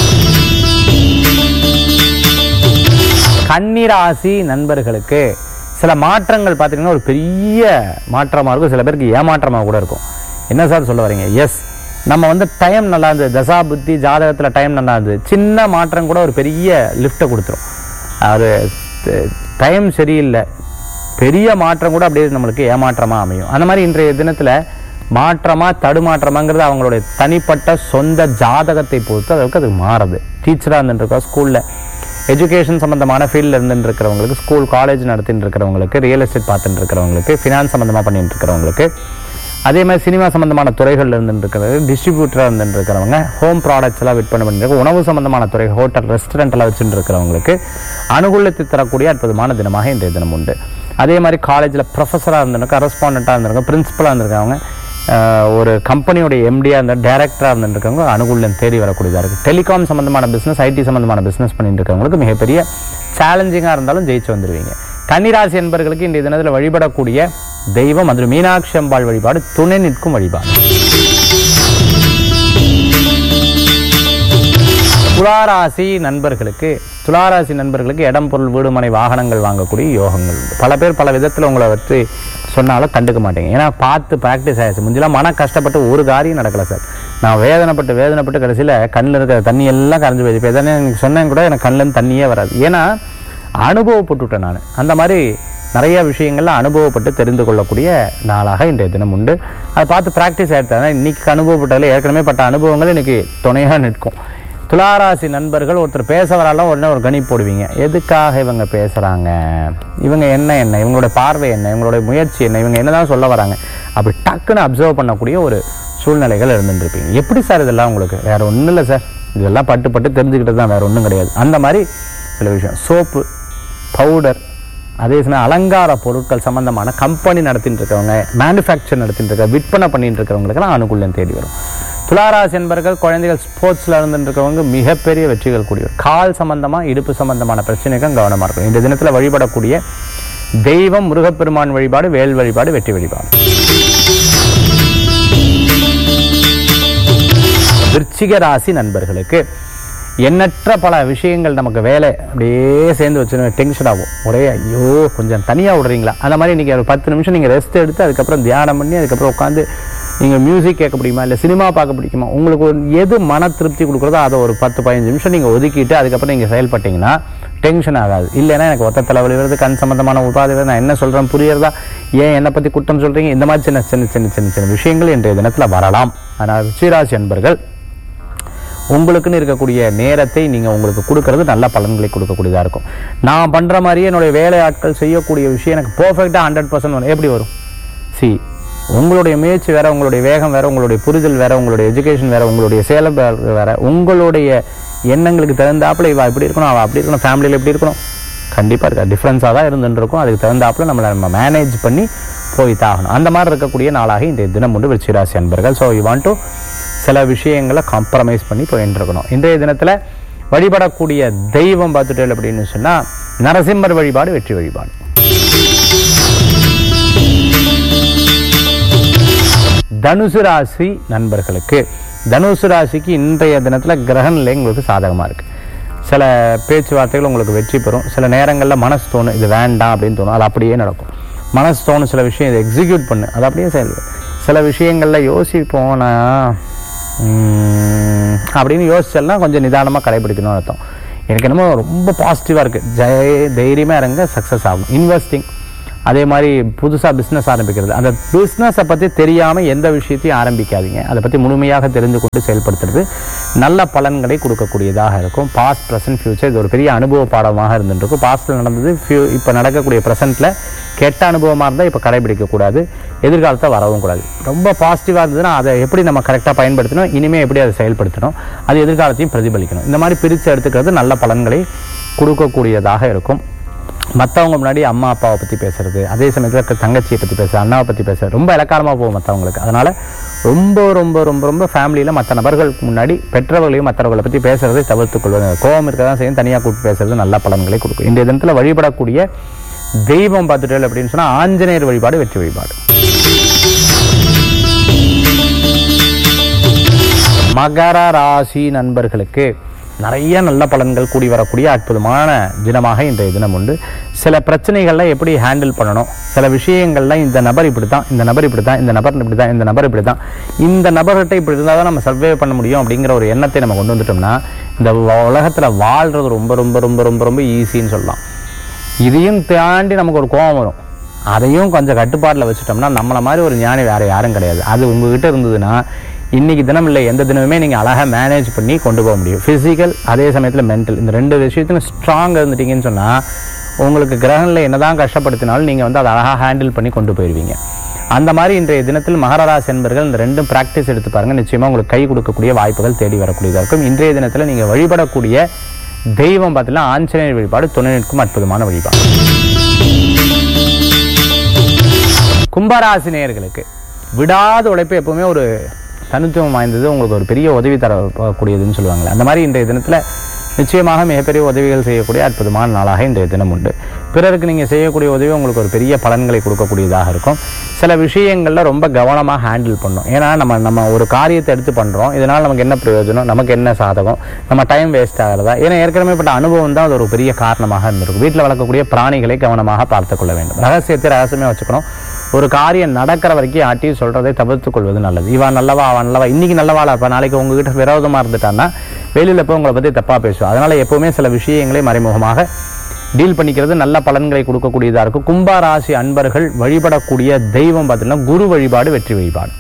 கன்னிராசி நண்பர்களுக்கு சில மாற்றங்கள் பார்த்தீங்கன்னா ஒரு பெரிய மாற்றமாக இருக்கும் சில பேருக்கு ஏமாற்றமாக கூட இருக்கும் என்ன சார் சொல்ல வரீங்க எஸ் நம்ம வந்து டைம் நல்லா இருந்தது தசா புத்தி ஜாதகத்தில் டைம் நல்லா இருந்தது சின்ன மாற்றம் கூட ஒரு பெரிய லிஃப்ட்டை கொடுத்துரும் அது டைம் சரியில்லை பெரிய மாற்றம் கூட அப்படியே நம்மளுக்கு ஏமாற்றமாக அமையும் அந்த மாதிரி இன்றைய தினத்தில் மாற்றமா தடுமாற்றமாங்கிறது அவங்களுடைய தனிப்பட்ட சொந்த ஜாதகத்தை பொறுத்து அதற்கு அது மாறுது டீச்சராக இருந்துருக்கோம் ஸ்கூலில் எஜுகேஷன் சம்மந்தமான ஃபீல்டில் இருந்துட்டு இருக்கிறவங்களுக்கு ஸ்கூல் காலேஜ் நடத்திட்டு இருக்கிறவங்களுக்கு ரியல் எஸ்டேட் பார்த்துட்டு இருக்கிறவங்களுக்கு ஃபினான்ஸ் சம்மந்தமாக பண்ணிட்டு இருக்கிறவங்களுக்கு அதே மாதிரி சினிமா சம்மந்தமான துறைகளில் இருந்துட்டு இருக்கிறது டிஸ்ட்ரிபியூட்டராக இருந்துட்டு இருக்கிறவங்க ஹோம் ப்ராடக்ட்ஸ் எல்லாம் விற்பனை பண்ணிட்டு உணவு சம்மந்தமான துறை ஹோட்டல் ரெஸ்டாரண்ட் எல்லாம் வச்சுட்டு இருக்கிறவங்களுக்கு அனுகூலத்தை தரக்கூடிய அற்புதமான தினமாக இன்றைய தினம் உண்டு அதே மாதிரி காலேஜில் ப்ரொஃபஸராக இருந்திருக்க கரஸ்பாண்டாக இருந்திருக்க பிரின்சிபலாக இருந்திருக்கவங்க ஆஹ், ஒரு கம்பெனியோட எம்டியாக இருந்த டைரக்டராக இருந்துருக்கவங்க அனுகூலம் தேடி வரக்கூடியதாக இருக்குது டெலிகாம் சம்மந்தமான பிஸ்னஸ் ஐடி சம்மந்தமான பிஸ்னஸ் பண்ணிட்டு இருக்கவங்களுக்கு மிகப்பெரிய சேலஞ்சிங்காக இருந்தாலும் ஜெயிச்சு வந்துடுவீங்க கன்னிராசி என்பர்களுக்கு இன்றைய தினத்தில் வழிபடக்கூடிய தெய்வம் அது மீனாட்சி அம்பாள் வழிபாடு துணை நிற்கும் வழிபாடு துளாராசி நண்பர்களுக்கு துளாராசி நண்பர்களுக்கு இடம் பொருள் வீடு மனை வாகனங்கள் வாங்கக்கூடிய யோகங்கள் உண்டு பல பேர் பல விதத்தில் உங்களை வச்சு சொன்னாலும் கண்டுக்க மாட்டீங்க ஏன்னா பார்த்து ப்ராக்டிஸ் ஆயிடுச்சு முஞ்செல்லாம் மன கஷ்டப்பட்டு ஒரு காரியம் நடக்கல சார் நான் வேதனைப்பட்டு வேதனைப்பட்டு கடைசியில் கண்ணில் இருக்கிற தண்ணி எல்லாம் கரைஞ்சு போயிடுச்சு இப்போ எதனா எனக்கு சொன்னேன் கூட எனக்கு கண்ணில் தண்ணியே வராது ஏன்னா அனுபவப்பட்டுவிட்டேன் நான் அந்த மாதிரி நிறைய விஷயங்கள்ல அனுபவப்பட்டு தெரிந்து கொள்ளக்கூடிய நாளாக இன்றைய தினம் உண்டு அதை பார்த்து ப்ராக்டிஸ் ஆகிடுது இன்னைக்கு அனுபவப்பட்டதில் ஏற்கனவே பட்ட அனுபவங்கள் இன்னைக்கு துணையாக நிற்கும் துளாராசி நண்பர்கள் ஒருத்தர் பேச வராலும் உடனே ஒரு கணி போடுவீங்க எதுக்காக இவங்க பேசுகிறாங்க இவங்க என்ன என்ன இவங்களோட பார்வை என்ன இவங்களுடைய முயற்சி என்ன இவங்க என்னதான் சொல்ல வராங்க அப்படி டக்குன்னு அப்சர்வ் பண்ணக்கூடிய ஒரு சூழ்நிலைகள் இருந்துருப்பீங்க எப்படி சார் இதெல்லாம் உங்களுக்கு வேற ஒன்றும் இல்லை சார் இதெல்லாம் பட்டு பட்டு தெரிஞ்சுக்கிட்டு தான் வேற ஒன்றும் கிடையாது அந்த மாதிரி சில விஷயம் சோப்பு பவுடர் அதே சமயம் அலங்கார பொருட்கள் சம்பந்தமான கம்பெனி நடத்திட்டு இருக்கவங்க மேனுஃபேக்சர் நடத்திட்டு இருக்க விற்பனை பண்ணிட்டு இருக்கிறவங்களுக்கெல்லாம் அனுகூல்யம் தேடி வரும் துளாராசி என்பர்கள் குழந்தைகள் ஸ்போர்ட்ஸ்ல இருந்துட்டு இருக்கவங்க மிகப்பெரிய வெற்றிகள் கூடிய வரும். கால் சம்பந்தமா இடுப்பு சம்பந்தமான பிரச்சனைக்கும் கவனமா இருக்கும் இந்த தினத்துல வழிபடக்கூடிய தெய்வம் முருகப்பெருமான் வழிபாடு வேல் வழிபாடு வெற்றி வழிபாடு விருச்சிக ராசி நண்பர்களுக்கு எண்ணற்ற பல விஷயங்கள் நமக்கு வேலை அப்படியே சேர்ந்து வச்சு டென்ஷன் ஆகும் ஒரே ஐயோ கொஞ்சம் தனியாக விடுறீங்களா அந்த மாதிரி நீங்கள் ஒரு பத்து நிமிஷம் நீங்கள் ரெஸ்ட் எடுத்து அதுக்கப்புறம் தியானம் பண்ணி அதுக்கப்புறம் உட்காந்து நீங்கள் மியூசிக் கேட்க பிடிக்குமா இல்லை சினிமா பார்க்க பிடிக்குமா உங்களுக்கு ஒரு எது மன திருப்தி கொடுக்குறதோ அதை ஒரு பத்து பதினஞ்சு நிமிஷம் நீங்கள் ஒதுக்கிட்டு அதுக்கப்புறம் நீங்கள் செயல்பட்டீங்கன்னா டென்ஷன் ஆகாது இல்லைன்னா எனக்கு ஒத்த தலைவலி வருது கண் சம்பந்தமான உபாதை வருது நான் என்ன சொல்கிறேன் புரியறதா ஏன் என்னை பற்றி குற்றம் சொல்கிறீங்க இந்த மாதிரி சின்ன சின்ன சின்ன சின்ன சின்ன விஷயங்கள் இன்றைய தினத்தில் வரலாம் ஆனால் ருச்சிராசி அன்பர்கள் உங்களுக்குன்னு இருக்கக்கூடிய நேரத்தை நீங்கள் உங்களுக்கு கொடுக்கறது நல்ல பலன்களை கொடுக்கக்கூடியதாக இருக்கும் நான் பண்ணுற மாதிரியே என்னுடைய வேலை ஆட்கள் செய்யக்கூடிய விஷயம் எனக்கு பர்ஃபெக்டாக ஹண்ட்ரட் பர்சன்ட் வரும் எப்படி வரும் சி உங்களுடைய முயற்சி வேற உங்களுடைய வேகம் வேற உங்களுடைய புரிதல் வேற உங்களுடைய எஜுகேஷன் வேற உங்களுடைய செயல்பாடு வேற உங்களுடைய எண்ணங்களுக்கு தகுந்தாப்புல இவ இப்படி இருக்கணும் அவள் அப்படி இருக்கணும் ஃபேமிலியில் எப்படி இருக்கணும் கண்டிப்பாக இருக்கா டிஃப்ரென்ஸாக தான் இருந்துட்டு இருக்கும் அதுக்கு தகுந்தாப்புல நம்மளை நம்ம மேனேஜ் பண்ணி போய் தாகணும் அந்த மாதிரி இருக்கக்கூடிய நாளாக இந்த தினம் உண்டு விருச்சிராசி அன்பர்கள் ஸோ யூ வாண்ட் டு சில விஷயங்களை காம்ப்ரமைஸ் பண்ணி போயிட்டு இருக்கணும் இன்றைய தினத்தில் வழிபடக்கூடிய தெய்வம் பார்த்துட்டேன் அப்படின்னு சொன்னால் நரசிம்மர் வழிபாடு வெற்றி வழிபாடு தனுசு ராசி நண்பர்களுக்கு தனுசு ராசிக்கு இன்றைய தினத்தில் கிரகநிலை உங்களுக்கு சாதகமாக இருக்குது சில பேச்சுவார்த்தைகள் உங்களுக்கு வெற்றி பெறும் சில நேரங்களில் மனசு தோணும் இது வேண்டாம் அப்படின்னு தோணும் அது அப்படியே நடக்கும் மனசு தோணும் சில விஷயம் இதை எக்ஸிக்யூட் பண்ணு அது அப்படியே செயல்படும் சில விஷயங்களில் யோசிப்போம் நான் உம், அப்படின்னு யோசிச்சல்னா கொஞ்சம் நிதானமாக கடைபிடிக்கணும்னு அர்த்தம் எனக்கு என்னமோ ரொம்ப பாசிட்டிவாக இருக்குது ஜெய தைரியமாக இருங்க சக்ஸஸ் ஆகும் இன்வெஸ்டிங் அதே மாதிரி புதுசாக பிஸ்னஸ் ஆரம்பிக்கிறது அந்த பிஸ்னஸை பற்றி தெரியாமல் எந்த விஷயத்தையும் ஆரம்பிக்காதீங்க அதை பற்றி முழுமையாக தெரிந்து கொண்டு செயல்படுத்துறது நல்ல பலன்களை கொடுக்கக்கூடியதாக இருக்கும் பாஸ்ட் ப்ரெசன்ட் ஃபியூச்சர் இது ஒரு பெரிய அனுபவ பாடமாக இருந்துருக்கும் பாஸ்ட்டில் நடந்தது ஃபியூ இப்போ நடக்கக்கூடிய ப்ரெசென்ட்டில் கெட்ட அனுபவமாக இருந்தால் இப்போ கடைபிடிக்கக்கூடாது எதிர்காலத்தை வரவும் கூடாது ரொம்ப பாசிட்டிவாக இருந்ததுன்னா அதை எப்படி நம்ம கரெக்டாக பயன்படுத்தணும் இனிமேல் எப்படி அதை செயல்படுத்தணும் அது எதிர்காலத்தையும் பிரதிபலிக்கணும் இந்த மாதிரி பிரித்து எடுத்துக்கிறது நல்ல பலன்களை கொடுக்கக்கூடியதாக இருக்கும் மற்றவங்க முன்னாடி அம்மா அப்பாவை பற்றி பேசுறது அதே சமயத்தில் தங்கச்சியை பற்றி பேசுறது அண்ணாவை பற்றி பேசுறது ரொம்ப இலக்காரமாக போகும் மற்றவங்களுக்கு அதனால் ரொம்ப ரொம்ப ரொம்ப ரொம்ப ஃபேமிலியில் மற்ற நபர்களுக்கு முன்னாடி பெற்றவர்களையும் மற்றவர்களை பற்றி பேசுறதை தவிர்த்துக் கொள்வது கோபம் இருக்க தான் செய்யும் தனியாக கூப்பிட்டு பேசுறது நல்ல பலன்களை கொடுக்கும் இன்றைய தினத்தில் வழிபடக்கூடிய தெய்வம் பார்த்துட்டேன் அப்படின்னு சொன்னால் ஆஞ்சநேயர் வழிபாடு வெற்றி வழிபாடு மகர ராசி நண்பர்களுக்கு நிறைய நல்ல பலன்கள் கூடி வரக்கூடிய அற்புதமான தினமாக இன்றைய தினம் உண்டு சில பிரச்சனைகள்ல எப்படி ஹேண்டில் பண்ணணும் சில விஷயங்கள்ல இந்த நபர் இப்படி தான் இந்த நபர் இப்படி தான் இந்த நபர் இப்படி தான் இந்த நபர் இப்படி தான் இந்த நபர்கிட்ட இப்படி இருந்தால் தான் நம்ம சர்வே பண்ண முடியும் அப்படிங்கிற ஒரு எண்ணத்தை நம்ம கொண்டு வந்துட்டோம்னா இந்த உலகத்தில் வாழ்றது ரொம்ப ரொம்ப ரொம்ப ரொம்ப ரொம்ப ஈஸின்னு சொல்லலாம் இதையும் தாண்டி நமக்கு ஒரு கோபம் வரும் அதையும் கொஞ்சம் கட்டுப்பாட்டில் வச்சுட்டோம்னா நம்மளை மாதிரி ஒரு ஞானி வேற யாரும் கிடையாது அது உங்ககிட்ட இருந்ததுன்னா இன்னைக்கு தினம் இல்லை எந்த தினமுமே நீங்கள் அழகாக மேனேஜ் பண்ணி கொண்டு போக முடியும் ஃபிசிக்கல் அதே சமயத்தில் மென்டல் இந்த ரெண்டு விஷயத்திலும் ஸ்ட்ராங்காக இருந்துட்டீங்கன்னு சொன்னால் உங்களுக்கு கிரகங்களில் என்னதான் கஷ்டப்படுத்தினாலும் நீங்கள் வந்து அதை அழகாக ஹேண்டில் பண்ணி கொண்டு போயிடுவீங்க அந்த மாதிரி இன்றைய தினத்தில் மகராசி என்பர்கள் இந்த ரெண்டும் பிராக்டிஸ் எடுத்து பாருங்க நிச்சயமா உங்களுக்கு கை கொடுக்கக்கூடிய வாய்ப்புகள் தேடி வரக்கூடியதாக இருக்கும் இன்றைய தினத்தில் நீங்கள் வழிபடக்கூடிய தெய்வம் பார்த்தீங்கன்னா ஆஞ்சநேயர் வழிபாடு துணை நிற்கும் அற்புதமான வழிபாடு கும்பராசி நேயர்களுக்கு விடாத உழைப்பு எப்பவுமே ஒரு தனித்துவம் வாய்ந்தது உங்களுக்கு ஒரு பெரிய உதவி தரக்கூடியதுன்னு சொல்லுவாங்களே அந்த மாதிரி இன்றைய தினத்தில் நிச்சயமாக மிகப்பெரிய உதவிகள் செய்யக்கூடிய அற்புதமான நாளாக இன்றைய தினம் உண்டு பிறருக்கு நீங்கள் செய்யக்கூடிய உதவி உங்களுக்கு ஒரு பெரிய பலன்களை கொடுக்கக்கூடியதாக இருக்கும் சில விஷயங்களில் ரொம்ப கவனமாக ஹேண்டில் பண்ணும் ஏன்னா நம்ம நம்ம ஒரு காரியத்தை எடுத்து பண்ணுறோம் இதனால் நமக்கு என்ன பிரயோஜனம் நமக்கு என்ன சாதகம் நம்ம டைம் வேஸ்ட் ஆகிறதா ஏன்னா ஏற்கனவே பட்ட அனுபவம் தான் அது ஒரு பெரிய காரணமாக இருந்திருக்கும் வீட்டில் வளர்க்கக்கூடிய பிராணிகளை கவனமாக பார்த்துக் கொள்ள வேண்டும் ரகசியத்தை ரகசியமே வச்சுக்கணும் ஒரு காரியம் நடக்கிற வரைக்கும் யார்ட்டையும் சொல்றதை தவிர்த்துக் கொள்வது நல்லது இவன் நல்லவா அவன் நல்லவா இன்னைக்கு நல்லவாளா இருப்பா நாளைக்கு உங்ககிட்ட விரோதமா இருந்துட்டான்னா வெளியில போய் உங்களை பத்தி தப்பா பேசுவோம் அதனால எப்பவுமே சில விஷயங்களை மறைமுகமாக டீல் பண்ணிக்கிறது நல்ல பலன்களை கொடுக்கக்கூடியதா இருக்கும் கும்ப ராசி அன்பர்கள் வழிபடக்கூடிய தெய்வம் பார்த்தீங்கன்னா குரு வழிபாடு வெற்றி வழிபாடு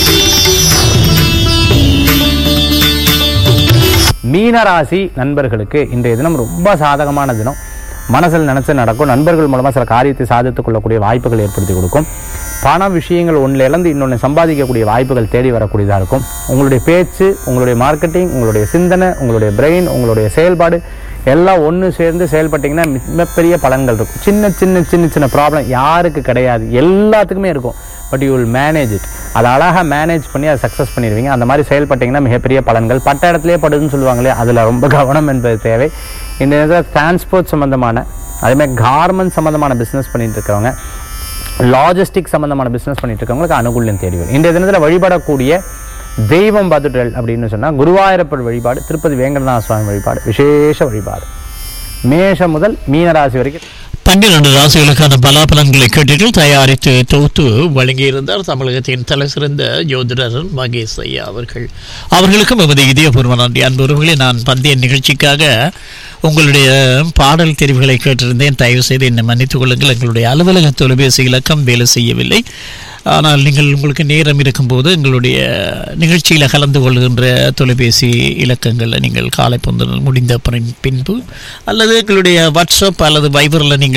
மீனராசி நண்பர்களுக்கு இன்றைய தினம் ரொம்ப சாதகமான தினம் மனசில் நினைச்சு நடக்கும் நண்பர்கள் மூலமா சில காரியத்தை சாதித்துக் கொள்ளக்கூடிய வாய்ப்புகள் ஏற்படுத்தி கொடுக்கும் பண விஷயங்கள் ஒன்றில் இழந்து இன்னொன்று சம்பாதிக்கக்கூடிய வாய்ப்புகள் தேடி வரக்கூடியதாக இருக்கும் உங்களுடைய பேச்சு உங்களுடைய மார்க்கெட்டிங் உங்களுடைய சிந்தனை உங்களுடைய பிரெயின் உங்களுடைய செயல்பாடு எல்லாம் ஒன்று சேர்ந்து செயல்பட்டீங்கன்னா மிகப்பெரிய பலன்கள் இருக்கும் சின்ன சின்ன சின்ன சின்ன ப்ராப்ளம் யாருக்கு கிடையாது எல்லாத்துக்குமே இருக்கும் but you will manage it அதை அழகாக மேனேஜ் பண்ணி அதை சக்ஸஸ் பண்ணிடுவீங்க அந்த மாதிரி செயல்பட்டீங்கன்னா மிகப்பெரிய பலன்கள் பட்ட இடத்துலயே படுதுன்னு சொல்லுவாங்களே அதில் ரொம்ப கவனம் என்பது தேவை இந்த நேரத்தில் டிரான்ஸ்போர்ட் சம்மந்தமான அதேமாதிரி கார்மெண்ட் சம்மந்தமான பிஸ்னஸ் பண்ணிட்டு இருக்கவங்க லாஜிஸ்டிக் சம்பந்தமான பிசினஸ் பண்ணிட்டு இருக்கவங்களுக்கு அனுகூல்யம் தேடி வரும் இன்றைய தினத்தில் வழிபடக்கூடிய தெய்வம் பார்த்துட்டல் அப்படின்னு சொன்னா குருவாயூரப்பர் வழிபாடு திருப்பதி வேங்கடநாத சுவாமி வழிபாடு விசேஷ வழிபாடு மேஷம் முதல் மீனராசி வரைக்கும் பன்னிரண்டு ராசிகளுக்கான பலாபலன்களை கேட்டீர்கள் தயாரித்து தொகுத்து வழங்கியிருந்தார் தமிழகத்தின் தலை சிறந்த ஜோதிடர் மகேஷ் ஐயா அவர்கள் அவர்களுக்கும் எமது இதயபூர்வ நன்றி அன்புறவுகளை நான் பந்தய நிகழ்ச்சிக்காக உங்களுடைய பாடல் தெரிவுகளை கேட்டிருந்தேன் தயவு செய்து என்னை மன்னித்துக் கொள்ளுங்கள் எங்களுடைய அலுவலக தொலைபேசி இலக்கம் வேலை செய்யவில்லை ஆனால் நீங்கள் உங்களுக்கு நேரம் இருக்கும்போது எங்களுடைய நிகழ்ச்சியில் கலந்து கொள்கின்ற தொலைபேசி இலக்கங்களில் நீங்கள் காலை பொந்தல் முடிந்த பின்- பின்பு அல்லது எங்களுடைய வாட்ஸ்அப் அல்லது வைபரில் நீங்கள்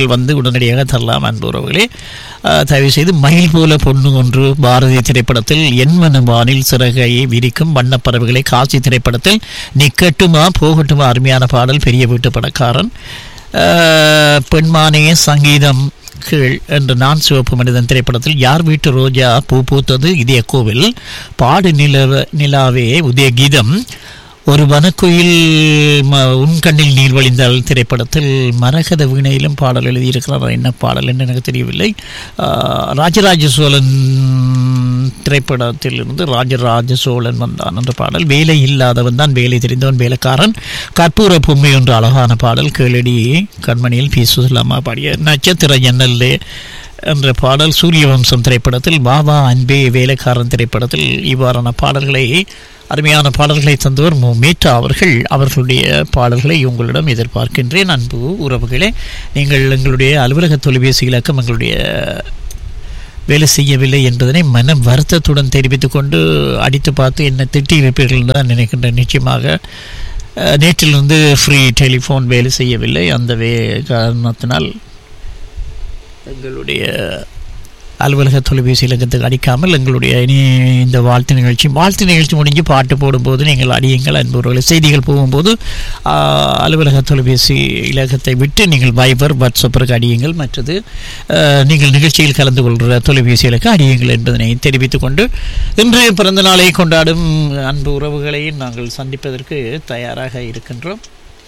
நீங்கள் வந்து உடனடியாக தரலாம் அன்பு உறவுகளே அஹ், தயவு செய்து மயில் போல பொண்ணு ஒன்று பாரதிய திரைப்படத்தில் என்மன வானில் சிறகையை விரிக்கும் வண்ணப்பறவைகளை காசி திரைப்படத்தில் நிக்கட்டுமா போகட்டுமா அருமையான பாடல் பெரிய வீட்டு படக்காரன் அஹ், பெண்மானே சங்கீதம் கீழ் என்ற நான் சிவப்பு மனிதன் திரைப்படத்தில் யார் வீட்டு ரோஜா பூ பூத்தது இதய கோவில் பாடு நிலவ நிலாவே உதய கீதம் ஒரு வனக்குயில் ம- உன் கண்ணில் நீர் வழிந்தால் திரைப்படத்தில் மரகத வீணையிலும் பாடல் எழுதியிருக்கிறார் என்ன பாடல் என்று எனக்கு தெரியவில்லை ஆஹ், ராஜராஜ சோழன் திரைப்படத்தில் இருந்து ராஜராஜ சோழன் வந்தான் என்ற பாடல் வேலை இல்லாதவன் தான் வேலை தெரிந்தவன் வேலைக்காரன் கற்பூர பொம்மை என்ற அழகான பாடல் கேளடி கண்மணியில் பி சுசலாமா பாடிய நட்சத்திர ஜன்னல்லே என்ற பாடல் சூரியவம்சம் திரைப்படத்தில் பாபா அன்பே வேலைக்காரன் திரைப்படத்தில் இவ்வாறான பாடல்களை அருமையான பாடல்களை தந்தவர் மு மேட்டா அவர்கள் அவர்களுடைய பாடல்களை உங்களிடம் எதிர்பார்க்கின்றேன் அன்பு உறவுகளே நீங்கள் எங்களுடைய அலுவலக தொலைபேசி இலக்கம் எங்களுடைய வேலை செய்யவில்லை என்பதனை மன வருத்தத்துடன் தெரிவித்துக் கொண்டு அடித்து பார்த்து என்ன திட்டியிருப்பீர்கள் தான் நினைக்கின்றேன் நிச்சயமாக அஹ், நேற்றிலிருந்து ஃப்ரீ டெலிஃபோன் வேலை செய்யவில்லை அந்த வே காரணத்தினால் எங்களுடைய அலுவலக தொலைபேசி இலக்கத்துக்கு அடிக்காமல் எங்களுடைய இனி இந்த வாழ்த்து நிகழ்ச்சி வாழ்த்து நிகழ்ச்சி முடிஞ்சு பாட்டு போடும்போது நீங்கள் அடியுங்கள் அன்பவர்களை செய்திகள் போகும்போது ஆ, அலுவலக தொலைபேசி இலக்கத்தை விட்டு நீங்கள் வைபர் வாட்ஸ்அப்பிற்கு அடியுங்கள் மற்றது ஆ, நீங்கள் நிகழ்ச்சியில் கலந்து கொள்கிற தொலைபேசி இலக்கு அடியுங்கள் என்பதனை தெரிவித்துக் கொண்டு இன்று பிறந்த நாளை கொண்டாடும் அன்பு உறவுகளை நாங்கள் சந்திப்பதற்கு தயாராக இருக்கின்றோம்